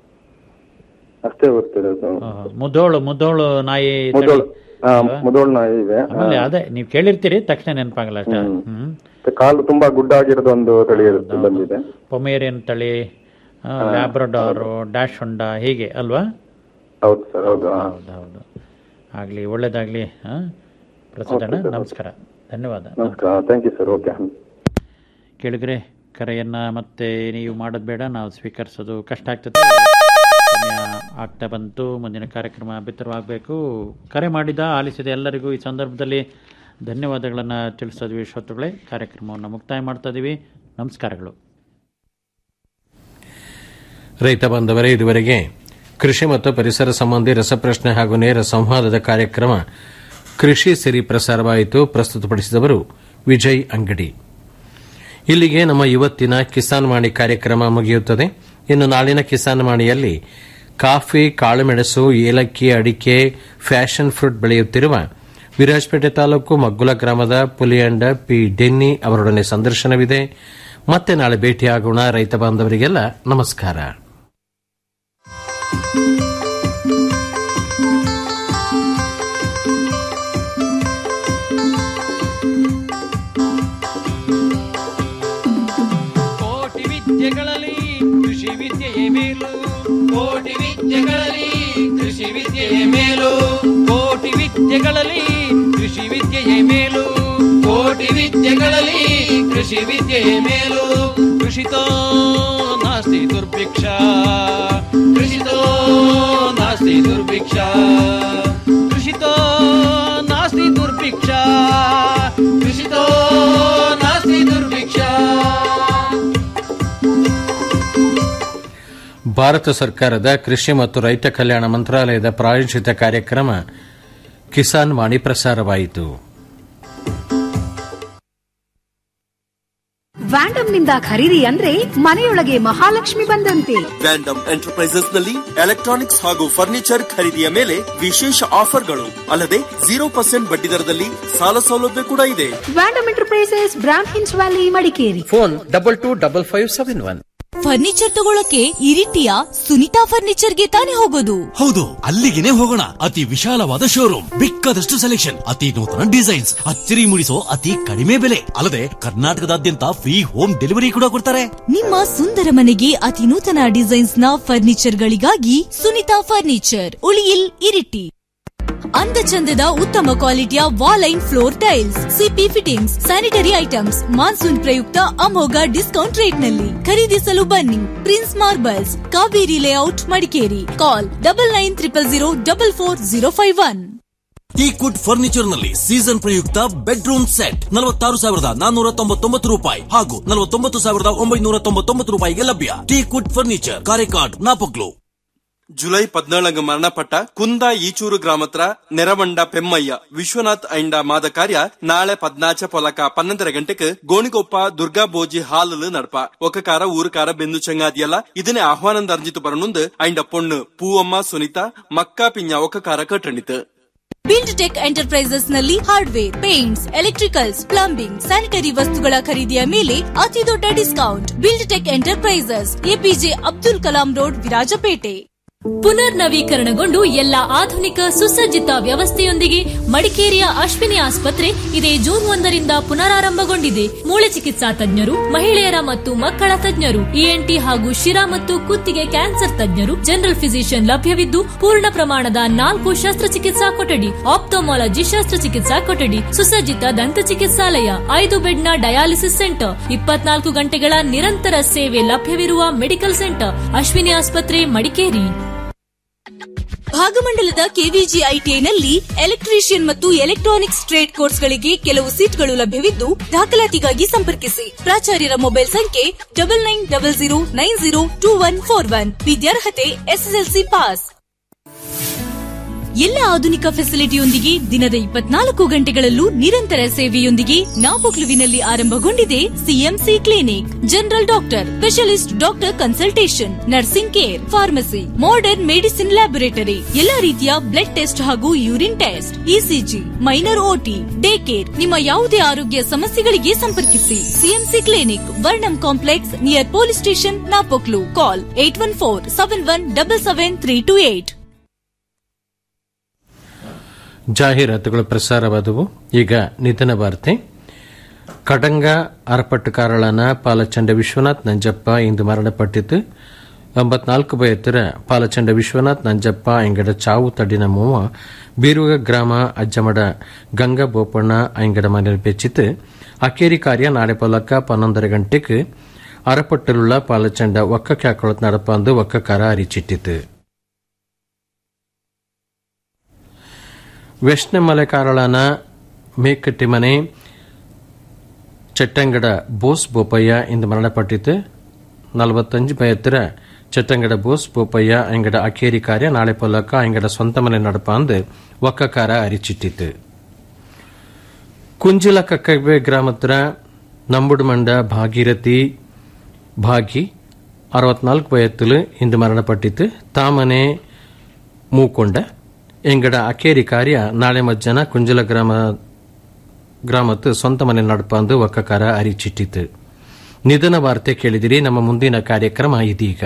ಅಷ್ಟೇ ಗೊತ್ತಿದೆ ಅದು. ಹಾ, ಹಾ. ಮುದ್ದೋಳು ಮುದ್ದೋಳು ನಾಯಿ ತಳಿ ಮುದೋಳ್ ಹಾ, ಅಲ್ವಾ? ಮುದೋಳ್ ನಾಯಿ ಇದೆ ಹಾ. ಆಮೇಲೆ ಅದೇ ನೀವು ಕೇಳಿರ್ತೀರಿ ತಕ್ಷಣ ನೆನಪಾಗಲ್ಲ ಅಷ್ಟ ಹ್ಮ್ ಮತ್ತೆ ಕಾಲು ತುಂಬಾ ಗುಡ್ಡ ಆಗಿರೋದು ಒಂದು ತಳಿ ಇರುತ್ತೆ ಬಂದಿದೆ ಪೊಮೇರಿಯನ್ ತಳಿ ಲ್ಯಾಬ್ರಡಾರು ಡ್ಯಾಶ್ ಹೊಂಡ ಹೀಗೆ ಅಲ್ವಾ ಹೌದು ಸರ್ ಹೌದು ಹಾ. ಹೌದು ಹೌದು ಆಗ್ಲಿ ಒಳ್ಳೇದಾಗ್ಲಿ ಹಾ ಪ್ರಸಾದಣ್ಣ Okay, sir. ನಮಸ್ಕಾರ ಧನ್ಯವಾದ ನಮಸ್ಕಾರ ಥ್ಯಾಂಕ್ ಯು ಸರ್ ಓಕೆ ಕೇಳಿದ್ರೆ ಕರೆಯನ್ನ ಮತ್ತೆ ನೀವು ಮಾಡೋದು ಬೇಡ ನಾವು ಸ್ವೀಕರಿಸೋದು ಕಷ್ಟ ಆಗ್ತದೆ ಸಮಯ ಆಗ್ತಾ ಬಂತು ಮುಂದಿನ ಕಾರ್ಯಕ್ರಮ ಬಿತ್ತರವಾಗಬೇಕು ಕರೆ ಮಾಡಿದ ಆಲಿಸಿದ ಎಲ್ಲರಿಗೂ ಈ ಸಂದರ್ಭದಲ್ಲಿ ಧನ್ಯವಾದಗಳನ್ನು ತಿಳಿಸೋದ್ವಿ ಶ್ರೋತೃಗಳೇ ಕಾರ್ಯಕ್ರಮವನ್ನು ಮುಕ್ತಾಯ ಮಾಡ್ತಾ ಇದೀವಿ ನಮಸ್ಕಾರಗಳು ರೈತ ಬಾಂಧವರೇ ಇದುವರೆಗೆ ಕೃಷಿ ಮತ್ತು ಪರಿಸರ ಸಂಬಂಧಿ ರಸಪ್ರಶ್ನೆ ಹಾಗೂ ನೇರ ಸಂವಾದದ ಕಾರ್ಯಕ್ರಮ ಕೃಷಿ ಸಿರಿ ಪ್ರಸಾರವಾಯಿತು ಪ್ರಸ್ತುತಪಡಿಸಿದವರು ವಿಜಯ್ ಅಂಗಡಿ ಇಲ್ಲಿಗೆ ನಮ್ಮ ಇವತ್ತಿನ ಕಿಸಾನ್ ವಾಣಿ ಕಾರ್ಯಕ್ರಮ ಮುಗಿಯುತ್ತದೆ ಇನ್ನು ನಾಳಿನ ಕಿಸಾನ್ ವಾಣಿಯಲ್ಲಿ ಕಾಫಿ ಕಾಳುಮೆಣಸು ಏಲಕ್ಕಿ ಅಡಿಕೆ ಫ್ಯಾಷನ್ ಫ್ರೂಟ್ ಬೆಳೆಯುತ್ತಿರುವ ವಿರಾಜಪೇಟೆ ತಾಲೂಕು ಮಗ್ಗುಲ ಗ್ರಾಮದ ಪುಲಿಯಂಡ ಪಿ ಡೆನ್ನಿ ಅವರೊಡನೆ ಸಂದರ್ಶನವಿದೆ ಮತ್ತೆ ನಾಳೆ ಭೇಟಿಯಾಗೋಣ ರೈತ ಬಾಂಧವರಿಗೆಲ್ಲ ನಮಸ್ಕಾರ ಕೋಟಿ ವಿದ್ಯೆಗಳಲ್ಲಿ ಕೃಷಿ ವಿದ್ಯೆಯೇ ಮೇಲು ಕೋಟಿ ವಿದ್ಯೆಗಳಲ್ಲಿ ಕೃಷಿ ವಿದ್ಯೆಯೇ ಮೇಲು ಕೋಟಿ ವಿದ್ಯೆಗಳಲ್ಲಿ ಕೃಷಿ ವಿದ್ಯೆಯೇ ಮೇಲು ಕೋಟಿ ವಿದ್ಯೆಗಳಲ್ಲಿ ಕೃಷಿ ವಿದ್ಯೆಯೇ ಮೇಲು ಕೃಷಿತೋ ನಾಸ್ತಿ ದುರ್ಭಿಕ್ಷ ಕೃಷಿತೋ ನಾಸ್ತಿ ದುರ್ಭಿಕ್ಷ ಕೃಷಿತೋ ನಾಸ್ತಿ ದುರ್ಭಿಕ್ಷ ಕೃಷಿತೋ ನಾಸ್ತಿ ದುರ್ಭಿಕ್ಷ ಭಾರತ ಸರ್ಕಾರದ ಕೃಷಿ ಮತ್ತು ರೈತ ಕಲ್ಯಾಣ ಮಂತ್ರಾಲಯದ ಪ್ರಾಯೋಜಿತ ಕಾರ್ಯಕ್ರಮ ಕಿಸಾನ್ ವಾಣಿ ಪ್ರಸಾರವಾಯಿತು ವ್ಯಾಂಡಮ್ ನಿಂದ ಖರೀದಿ ಅಂದ್ರೆ ಮನೆಯೊಳಗೆ ಮಹಾಲಕ್ಷ್ಮಿ ಬಂದಂತೆ ವ್ಯಾಂಡಮ್ ಎಂಟರ್ಪ್ರೈಸಸ್ ನಲ್ಲಿ ಎಲೆಕ್ಟ್ರಾನಿಕ್ಸ್ ಹಾಗೂ ಫರ್ನಿಚರ್ ಖರೀದಿಯ ಮೇಲೆ ವಿಶೇಷ ಆಫರ್ಗಳು ಅಲ್ಲದೆ ಜೀರೋ ಪರ್ಸೆಂಟ್ ಬಡ್ಡಿ ದರದಲ್ಲಿ ಸಾಲ ಸೌಲಭ್ಯ ಕೂಡ ಇದೆ ವ್ಯಾಂಡಮ್ ಎಂಟರ್ಪ್ರೈಸಸ್ ಬ್ರಾಂಡ್ ಹಿನ್ಸ್ valley Madikeri phone double two double five seven one furniture ತಗೊಳಕ್ಕೆ ಇರಿಟಿಯ ಸುನಿತಾ ಫರ್ನಿಚರ್ಗೆ ತಾನೇ ಹೋಗೋದು ಹೌದು ಅಲ್ಲಿಗೆನೆ ಹೋಗೋಣ ಅತಿ ವಿಶಾಲವಾದ ಶೋರೂಮ್ ಬೇಕಾದಷ್ಟು ಸೆಲೆಕ್ಷನ್ ಅತಿ ನೂತನ ಡಿಸೈನ್ಸ್ ಅಚ್ಚರಿ ಮೂಡಿಸೋ ಅತಿ ಕಡಿಮೆ ಬೆಲೆ ಅಲ್ಲದೆ ಕರ್ನಾಟಕದಾದ್ಯಂತ ಫ್ರೀ ಹೋಮ್ ಡೆಲಿವರಿ ಕೂಡ ಕೊಡ್ತಾರೆ ನಿಮ್ಮ ಸುಂದರ ಮನೆಗೆ ಅತಿ ನೂತನ ಡಿಸೈನ್ಸ್ ನ ಫರ್ನಿಚರ್ ಗಳಿಗಾಗಿ ಸುನಿತಾ ಫರ್ನಿಚರ್ ಉಳಿಯಿಲ್ ಇರಿಟಿ ಅಂದ ಚಂದದ ಉತ್ತಮ ಕ್ವಾಲಿಟಿಯ ವಾಲೈನ್ floor tiles CP fittings sanitary items monsoon ಪ್ರಯುಕ್ತ ಅಮೋಘ ಡಿಸ್ಕೌಂಟ್ ರೇಟ್ ನಲ್ಲಿ ಖರೀದಿಸಲು ಬನ್ನಿ Prince Marbles Kaveri layout Madikeri call double nine triple zero double four zero five one teakwood furniture ನಲ್ಲಿ ಸೀಸನ್ ಪ್ರಯುಕ್ತ ಬೆಡ್ರೂಮ್ ಸೆಟ್ ನಲವತ್ತಾರು ಸಾವಿರದ ನಾನ್ನೂರ ತೊಂಬತ್ತೊಂಬತ್ತು ರೂಪಾಯಿ ಹಾಗೂ ನಲವತ್ತೊಂಬತ್ತು ಸಾವಿರದ ಒಂಬೈನೂರ ತೊಂಬತ್ತೊಂಬತ್ತು ರೂಪಾಯಿಗೆ ಲಭ್ಯ ಟೀಕ್ವುಡ್ ಫರ್ನಿಚರ್ ಕಾರೆಕಾಡ್ ನಾಪಕ್ಲು ಜುಲೈ ಪದ್ನೇಳಂಗ ಮರಣಪಟ್ಟ ಕುಂದ ಈಚೂರು ಗ್ರಾಮತ್ರ ನೆರವಂಡ ಪೆಮ್ಮಯ್ಯ ವಿಶ್ವನಾಥ್ ಐಂಡ ಮಾದ ಕಾರ್ಯ ನಾಳೆ ಪದ್ನಾಚ ಪೊಲಕ ಪನ್ನೊಂದರ ಗಂಟೆಗೆ ಗೋಣಿಕೊಪ್ಪ ದುರ್ಗಾ ಬೋಜಿ ಹಾಲಲು ನಡಪ ಒಕ್ಕಕಾರ ಊರುಕಾರ ಬೆಂದು ಚೆಂಗಾದಿಯಲ್ಲ ಇದನ್ನೇ ಆಹ್ವಾನದ ಅರ್ಜಿತು ಬರನುಂದು ಐಂಡ ಪೊಣ್ಣು ಪೂವಮ್ಮ ಸುನಿತಾ ಮಕ್ಕಾ ಪಿಂಜ ಒಕ್ಕಕಾರ ಕಟ್ಟಣಿತು ಬಿಲ್ಡ್ ಟೆಕ್ ಎಂಟರ್ಪ್ರೈಸಸ್ ನಲ್ಲಿ hardware paints electricals plumbing sanitary ವಸ್ತುಗಳ ಖರೀದಿಯ ಮೇಲೆ ಅತಿ ದೊಡ್ಡ discount Build Tech enterprises APJ Abdul Kalam road Virajpet ಪುನರ್ ನವೀಕರಣಗೊಂಡು ಎಲ್ಲ ಆಧುನಿಕ ಸುಸಜ್ಜಿತ ವ್ಯವಸ್ಥೆಯೊಂದಿಗೆ ಮಡಿಕೇರಿಯ ಅಶ್ವಿನಿ ಆಸ್ಪತ್ರೆ ಇದೇ ಜೂನ್ ಒಂದರಿಂದ ಪುನರಾರಂಭಗೊಂಡಿದೆ ಮೂಳೆ ಚಿಕಿತ್ಸಾ ತಜ್ಞರು ಮಹಿಳೆಯರ ಮತ್ತು ಮಕ್ಕಳ ತಜ್ಞರು ಇಎನ್ಟಿ ಹಾಗೂ ಶಿರಾ ಮತ್ತು ಕುತ್ತಿಗೆ ಕ್ಯಾನ್ಸರ್ ತಜ್ಞರು ಜನರಲ್ ಫಿಸಿಷಿಯನ್ ಲಭ್ಯವಿದ್ದು ಪೂರ್ಣ ಪ್ರಮಾಣದ ನಾಲ್ಕು ಶಸ್ತ್ರಚಿಕಿತ್ಸಾ ಕೊಠಡಿ ಆಪ್ಟೋಮಾಲಜಿ ಶಸ್ತ್ರಚಿಕಿತ್ಸಾ ಕೊಠಡಿ ಸುಸಜ್ಜಿತ ದಂತ ಚಿಕಿತ್ಸಾಲಯ ಐದು ಬೆಡ್ನ ಡಯಾಲಿಸಿಸ್ ಸೆಂಟರ್ ಇಪ್ಪತ್ನಾಲ್ಕು ಗಂಟೆಗಳ ನಿರಂತರ ಸೇವೆ ಲಭ್ಯವಿರುವ ಮೆಡಿಕಲ್ ಸೆಂಟರ್ ಅಶ್ವಿನಿ ಆಸ್ಪತ್ರೆ ಮಡಿಕೇರಿ ಭಾಗಮಂಡಲದ ಕೆವಿಜಿ ಐಟಿಐನಲ್ಲಿ ಎಲೆಕ್ಟ್ರಿಷಿಯನ್ ಮತ್ತು ಎಲೆಕ್ಟ್ರಾನಿಕ್ಸ್ ಟ್ರೇಡ್ ಕೋರ್ಸ್ಗಳಿಗೆ ಕೆಲವು ಸೀಟ್ಗಳು ಲಭ್ಯವಿದ್ದು ದಾಖಲಾತಿಗಾಗಿ ಸಂಪರ್ಕಿಸಿ ಪ್ರಾಚಾರ್ಯರ ಮೊಬೈಲ್ ಸಂಖ್ಯೆ double nine double zero nine zero two one four one ವಿದ್ಯಾರ್ಹತೆ ಎಸ್ಎಸ್ಎಲ್ಸಿ ಪಾಸ್ ಎಲ್ಲ ಆಧುನಿಕ ಫೆಸಿಲಿಟಿಯೊಂದಿಗೆ ದಿನದ ಇಪ್ಪತ್ನಾಲ್ಕು ಗಂಟೆಗಳಲ್ಲೂ ನಿರಂತರ ಸೇವೆಯೊಂದಿಗೆ ನಾಪೊಕ್ಲುವಿನಲ್ಲಿ ಆರಂಭಗೊಂಡಿದೆ CMC clinic general doctor specialist doctor consultation nursing care pharmacy modern medicine laboratory ಎಲ್ಲಾ ರೀತಿಯ ಬ್ಲಡ್ ಟೆಸ್ಟ್ ಹಾಗೂ urine test ECG minor OT day care ನಿಮ್ಮ ಯಾವುದೇ ಆರೋಗ್ಯ ಸಮಸ್ಯೆಗಳಿಗೆ ಸಂಪರ್ಕಿಸಿ CMC clinic Varnam complex near police station Napoklu call eight one four seven one double seven three two eight ಜಾಹೀರಾತುಗಳು ಪ್ರಸಾರವಾದವು ಈಗ ನಿಧನ ವಾರ್ತೆ ಕಡಂಗ ಅರಪಟ್ಟುಕಾರಳನ ಪಾಲಚಂಡ ವಿಶ್ವನಾಥ್ ನಂಜಪ್ಪ ಇಂದು ಮರಣಪಟ್ಟಿತು ಎಂಬತ್ನಾಲ್ಕು ಬಯತ್ತರ ಪಾಲಚಂಡ ವಿಶ್ವನಾಥ್ ನಂಜಪ್ಪ ಎಂಗಡ ಚಾವು ತಡಿನ ಮೂವ ಬೀರುಗ ಗ್ರಾಮ ಅಜ್ಜಮಡ ಗಂಗಾ ಬೋಪಣ್ಣ ಎಂಗಡ ಮನೆಯಲ್ಲಿ ಬೆಚ್ಚಿತು ಅಕೇರಿ ಕಾರ್ಯ ನಾಳೆ ಪೊಲಕ ಪನ್ನೊಂದರ ಗಂಟೆಗೆ ಅರಪಟ್ಟಲುಳ್ಳ ಪಾಲಚಂಡ ಒಕ್ಕ ಕ್ಯಾಕೊಳತ್ ನಡಪಂದು ಒಕ್ಕಕಾರ ಅರಿಚಿಟ್ಟಿತು ವೆಸ್ಟ್ನಮಲೆ ಕಾರಳನ ಮೇಕಟ್ಟಿಮನೆ ಚಟ್ಟಂಗಡ ಬೋಸ್ ಬೋಪಯ್ಯ ಇಂದು ಮರಣಪಟ್ಟಿತು ನಲವತ್ತಂಜು ಬಯತ್ತರ ಚಟ್ಟಂಗಡ ಬೋಸ್ ಬೋಪಯ್ಯ ಎಂಗಡ ಅಕೇರಿ ಕಾರ್ಯ ನಾಳೆ ಪೊಲಕ ಎಂಗಡ ಸ್ವಂತ ಮನೆ ನಡಪ ಅಂದು ಒಕ್ಕಕಾರ ಅರಿಚಿಟ್ಟಿತು ಕುಂಜಿಲ ಕಕ್ಕಬೆ ಗ್ರಾಮತ್ರ ನಂಬುಡುಮಂಡ ಭಾಗೀರಥಿ ಭಾಗಿ ಅರವತ್ನಾಲ್ಕು ಬಯತ್ತಲು ಇಂದು ಮರಣಪಟ್ಟಿತು ತಾಮನೆ ಮೂಕೊಂಡ ಎಂಗಡ ಅಕೇರಿ ಕಾರ್ಯ ನಾಳೆ ಮಧ್ಯಾಹ್ನ ಕುಂಜಲ ಗ್ರಾಮ ಗ್ರಾಮತ್ತು ಸ್ವಂತ ಮನೆ ನಡಪಂದು ಒಕ್ಕಕಾರ ಅರಿಚಿಟ್ಟಿತು ನಿಧನ ವಾರ್ತೆ ಕೇಳಿದಿರಿ ನಮ್ಮ ಮುಂದಿನ ಕಾರ್ಯಕ್ರಮ ಇದೀಗ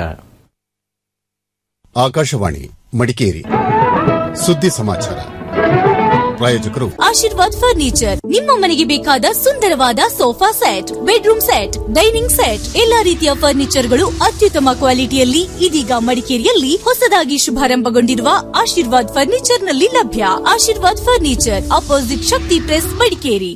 ಆಕಾಶವಾಣಿ ಮಡಿಕೇರಿ ಸುದ್ದಿ ಸಮಾಚಾರ ಪ್ರಾಯೋಜಕರು ಆಶೀರ್ವಾದ್ ಫರ್ನಿಚರ್ ನಿಮ್ಮ ಮನೆಗೆ ಬೇಕಾದ ಸುಂದರವಾದ sofa set bedroom set dining set ಎಲ್ಲಾ ರೀತಿಯ ಫರ್ನಿಚರ್ಗಳು ಅತ್ಯುತ್ತಮ ಕ್ವಾಲಿಟಿಯಲ್ಲಿ ಇದೀಗ ಮಡಿಕೇರಿಯಲ್ಲಿ ಹೊಸದಾಗಿ ಶುಭಾರಂಭಗೊಂಡಿರುವ ಆಶೀರ್ವಾದ್ ಫರ್ನಿಚರ್ ನಲ್ಲಿ ಲಭ್ಯ Ashirwad furniture opposite Shakti press Madikeri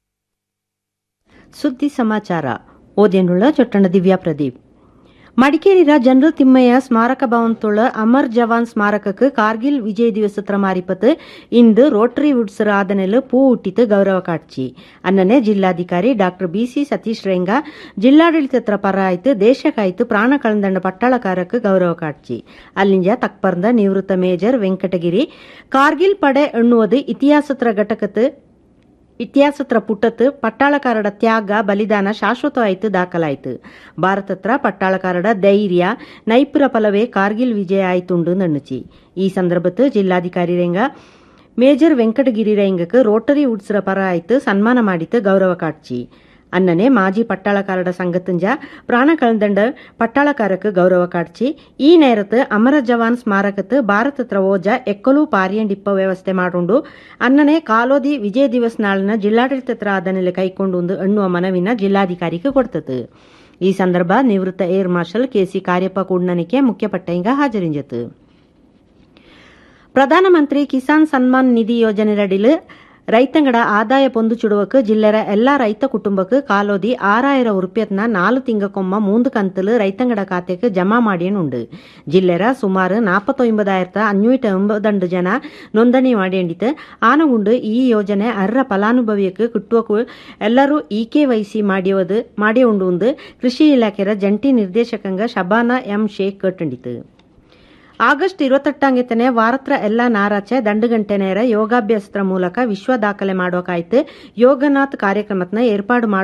ಸುದ್ದಿ ಸಮಾಚಾರ ಓದೇನುಳ್ಳ ಚೊಟ್ಟಣ ದಿವ್ಯಾ ಪ್ರದೀಪ್ ಮಡಿಕೇರಿರ ಜನರಲ್ ತಿಮ್ಮಯ್ಯ ಸ್ಮಾರಕ ಭವನತುಳ್ಳ ಅಮರ್ ಜವಾನ್ ಸ್ಮಾರಕಕ್ಕೆ ಕಾರ್ಗಿಲ್ ವಿಜய் ದಿವಸತ್ರ ಮಾರಿಪತ್ತು ಇಂದು ರೋಟರಿ ವುಡ್ಸರ್ ಆದನೆಲು ಪೂ ಹುಟ್ಟಿತು ಗೌರವ ಕಾட்சி ಅನ್ನನೆ ಜಿಲ್ಲಾಧಿಕಾರಿ ಡಾಕ್ಟರ್ ಬಿಸಿ ಸತೀಶ್ ರೆಂಗ ಜಿಲ್ಲಾಡಳಿತತ್ರ ಪರ ಆಯ್ತು ದೇಶಕ್ಕಾಯ್ತು ಪ್ರಾಣ ಕಳಂದಂಡ ಪಟ್ಟಾಳಕಾರಕ್ಕೆ ಗೌರವ ಕಾட்சி ಅಲ್ಲಿಂಜ ತಕ್ಪರ್ದ ನಿವೃತ್ತ ಮೇಜರ್ ವೆಂಕಟಗಿರಿ ಕಾರ್ಗಿಲ್ ಪಡೆ ಎನ್ನುವುದು ಇತಿಹಾಸತ್ರ ಘಟಕತ್ತು ಇತಿಹಾಸತ್ರ ಪುಟ್ಟತ್ತು ಪಟ್ಟಾಳಕಾರಡ ತ್ಯಾಗ ಬಲಿದಾನ ಶಾಶ್ವತವಾಯಿತು ದಾಖಲಾಯಿತು ಭಾರತತ್ರ ಪಟ್ಟಾಳಕಾರಡ ಧೈರ್ಯ ನೈಪುರ ಫಲವೇ ಕಾರ್ಗಿಲ್ ವಿಜಯ ಆಯ್ತುಂಡು ನಣ್ಣುಚಿ ಈ ಸಂದರ್ಭತ್ತು ಜಿಲ್ಲಾಧಿಕಾರಿ ರೆಂಗ ಮೇಜರ್ ವೆಂಕಟಗಿರಿ ರೆಂಗಕ್ಕೆ ರೋಟರಿ ಉಡ್ಸ್ರ ಪರ ಆಯ್ತು ಸನ್ಮಾನ ಮಾಡಿತು ಗೌರವ ಕಾட்சி ಅನ್ನನೆ ಮಾಜಿ ಪಟ್ಟಾಳಕಾರಡ ಸಂಗತಂಜ ಪ್ರಾಣ ಕಳಂದಂಡ ಪಟ್ಟಾಳಕಾರಕ್ಕೆ ಗೌರವ ಕಾட்சி ಈ ನೇರത്ത് ಅಮರ ಜವಾನ್ ಸ್ಮಾರಕത്ത് ಭಾರತತ್ರ ಓಜ ಎಕ್ಕಲು ಪಾರಿಯಂಡಿಪ್ಪ ವ್ಯವಸ್ಥೆ ಮಾಡುಂಡು ಅನ್ನನೆ ಕಾಲೋದಿ ವಿಜಯ ದಿವಸ್ ನಾಳಿನ ಜಿಲ್ಲಾಡಳಿತತ್ರ ಆದನೆಲೆ ಕೈಕೊಂಡು ಎನ್ನುವ ಮನವಿನ ಜಿಲ್ಲಾಧಿಕಾರಿಗೆ ಕೊಡ್ತತು ಈ ಸಂದರ್ಭ ನಿವೃತ್ತ ಏರ್ ಮಾರ್ಷಲ್ ಕೆಸಿ ಕಾರ್ಯಪ್ಪ ಕೂಡ್ನನಿಕೆ ಮುಖ್ಯ ಪಟ್ಟಂಗ ಹಾಜರಿಂಜತು ಪ್ರಧಾನಮಂತ್ರಿ ಕಿಸಾನ್ ಸನ್ಮಾನ್ ನಿಧಿ ಯೋಜನೆಯಡಿಲು ರೈತಂಗಡ ಆದಾಯ ಪೊಂದುಚುಡುವಕ್ ಜಿಲ್ಲೆರ ಎಲ್ಲಾ ರೈತ ಕುಟುಂಬಕ್ ಕಾಲೋದಿ ಆರಾಯಿரம் ಉರುಪ್ಯತ್ನ ನಾಲು ತಿಂಗಕೊಮ್ಮ ಮೂಂದು ಕಂತಲು ರೈತಂಗಡ ಖಾತೆಗೆ ಜಮಾ ಮಾಡಿಯನುಂಡು ಜಿಲ್ಲೆರ ಸುಮಾರು ನಾಪತ್ತೊಂಬದಾயிரத்து ಅഞ്ഞൂറ്റി ಎಂಬದಂಡು ಜನ ನೋಂದಣಿ ಮಾಡಿಯಂಡಿತು ಆನಗುಂಡು ಈ ಯೋಜನೆ ಅರ್ರ ಫಲಾನುಭವಿಯಕ್ಕೆ ಕಿಟ್ಟುವಕು ಎಲ್ಲರೂ ಇಕೆ ವೈಸಿ ಮಾಡಿಯವದು ಮಾಡಿಯುಂಡು ಉಂದು ಕೃಷಿ ಇಲಾಖೆರ ಜಂಟಿ ನಿರ್ದೇಶಕಂಗ ಶಬಾನಾ ಎಂ ಶೇಖ್ ಕಟ್ಟಂಡಿತು ಆಗಸ್ಟ್ ഇരുപത്തെട്ടാಂಗೆತನೆ ವಾರತ್ರ ಎಲ್ಲಾ ನಾರಾಚೆ ದಂಡುಗಂಟೆ ನೇರ ಯೋಗಾಭ್ಯಾಸದ ಮೂಲಕ ವಿಶ್ವ ದಾಖಲೆ ಮಾಡೋಕಾಯ್ತು ಯೋಗನಾಥ್ ಕಾರ್ಯಕ್ರಮತ್ನ ಏರ್ಪಾಡು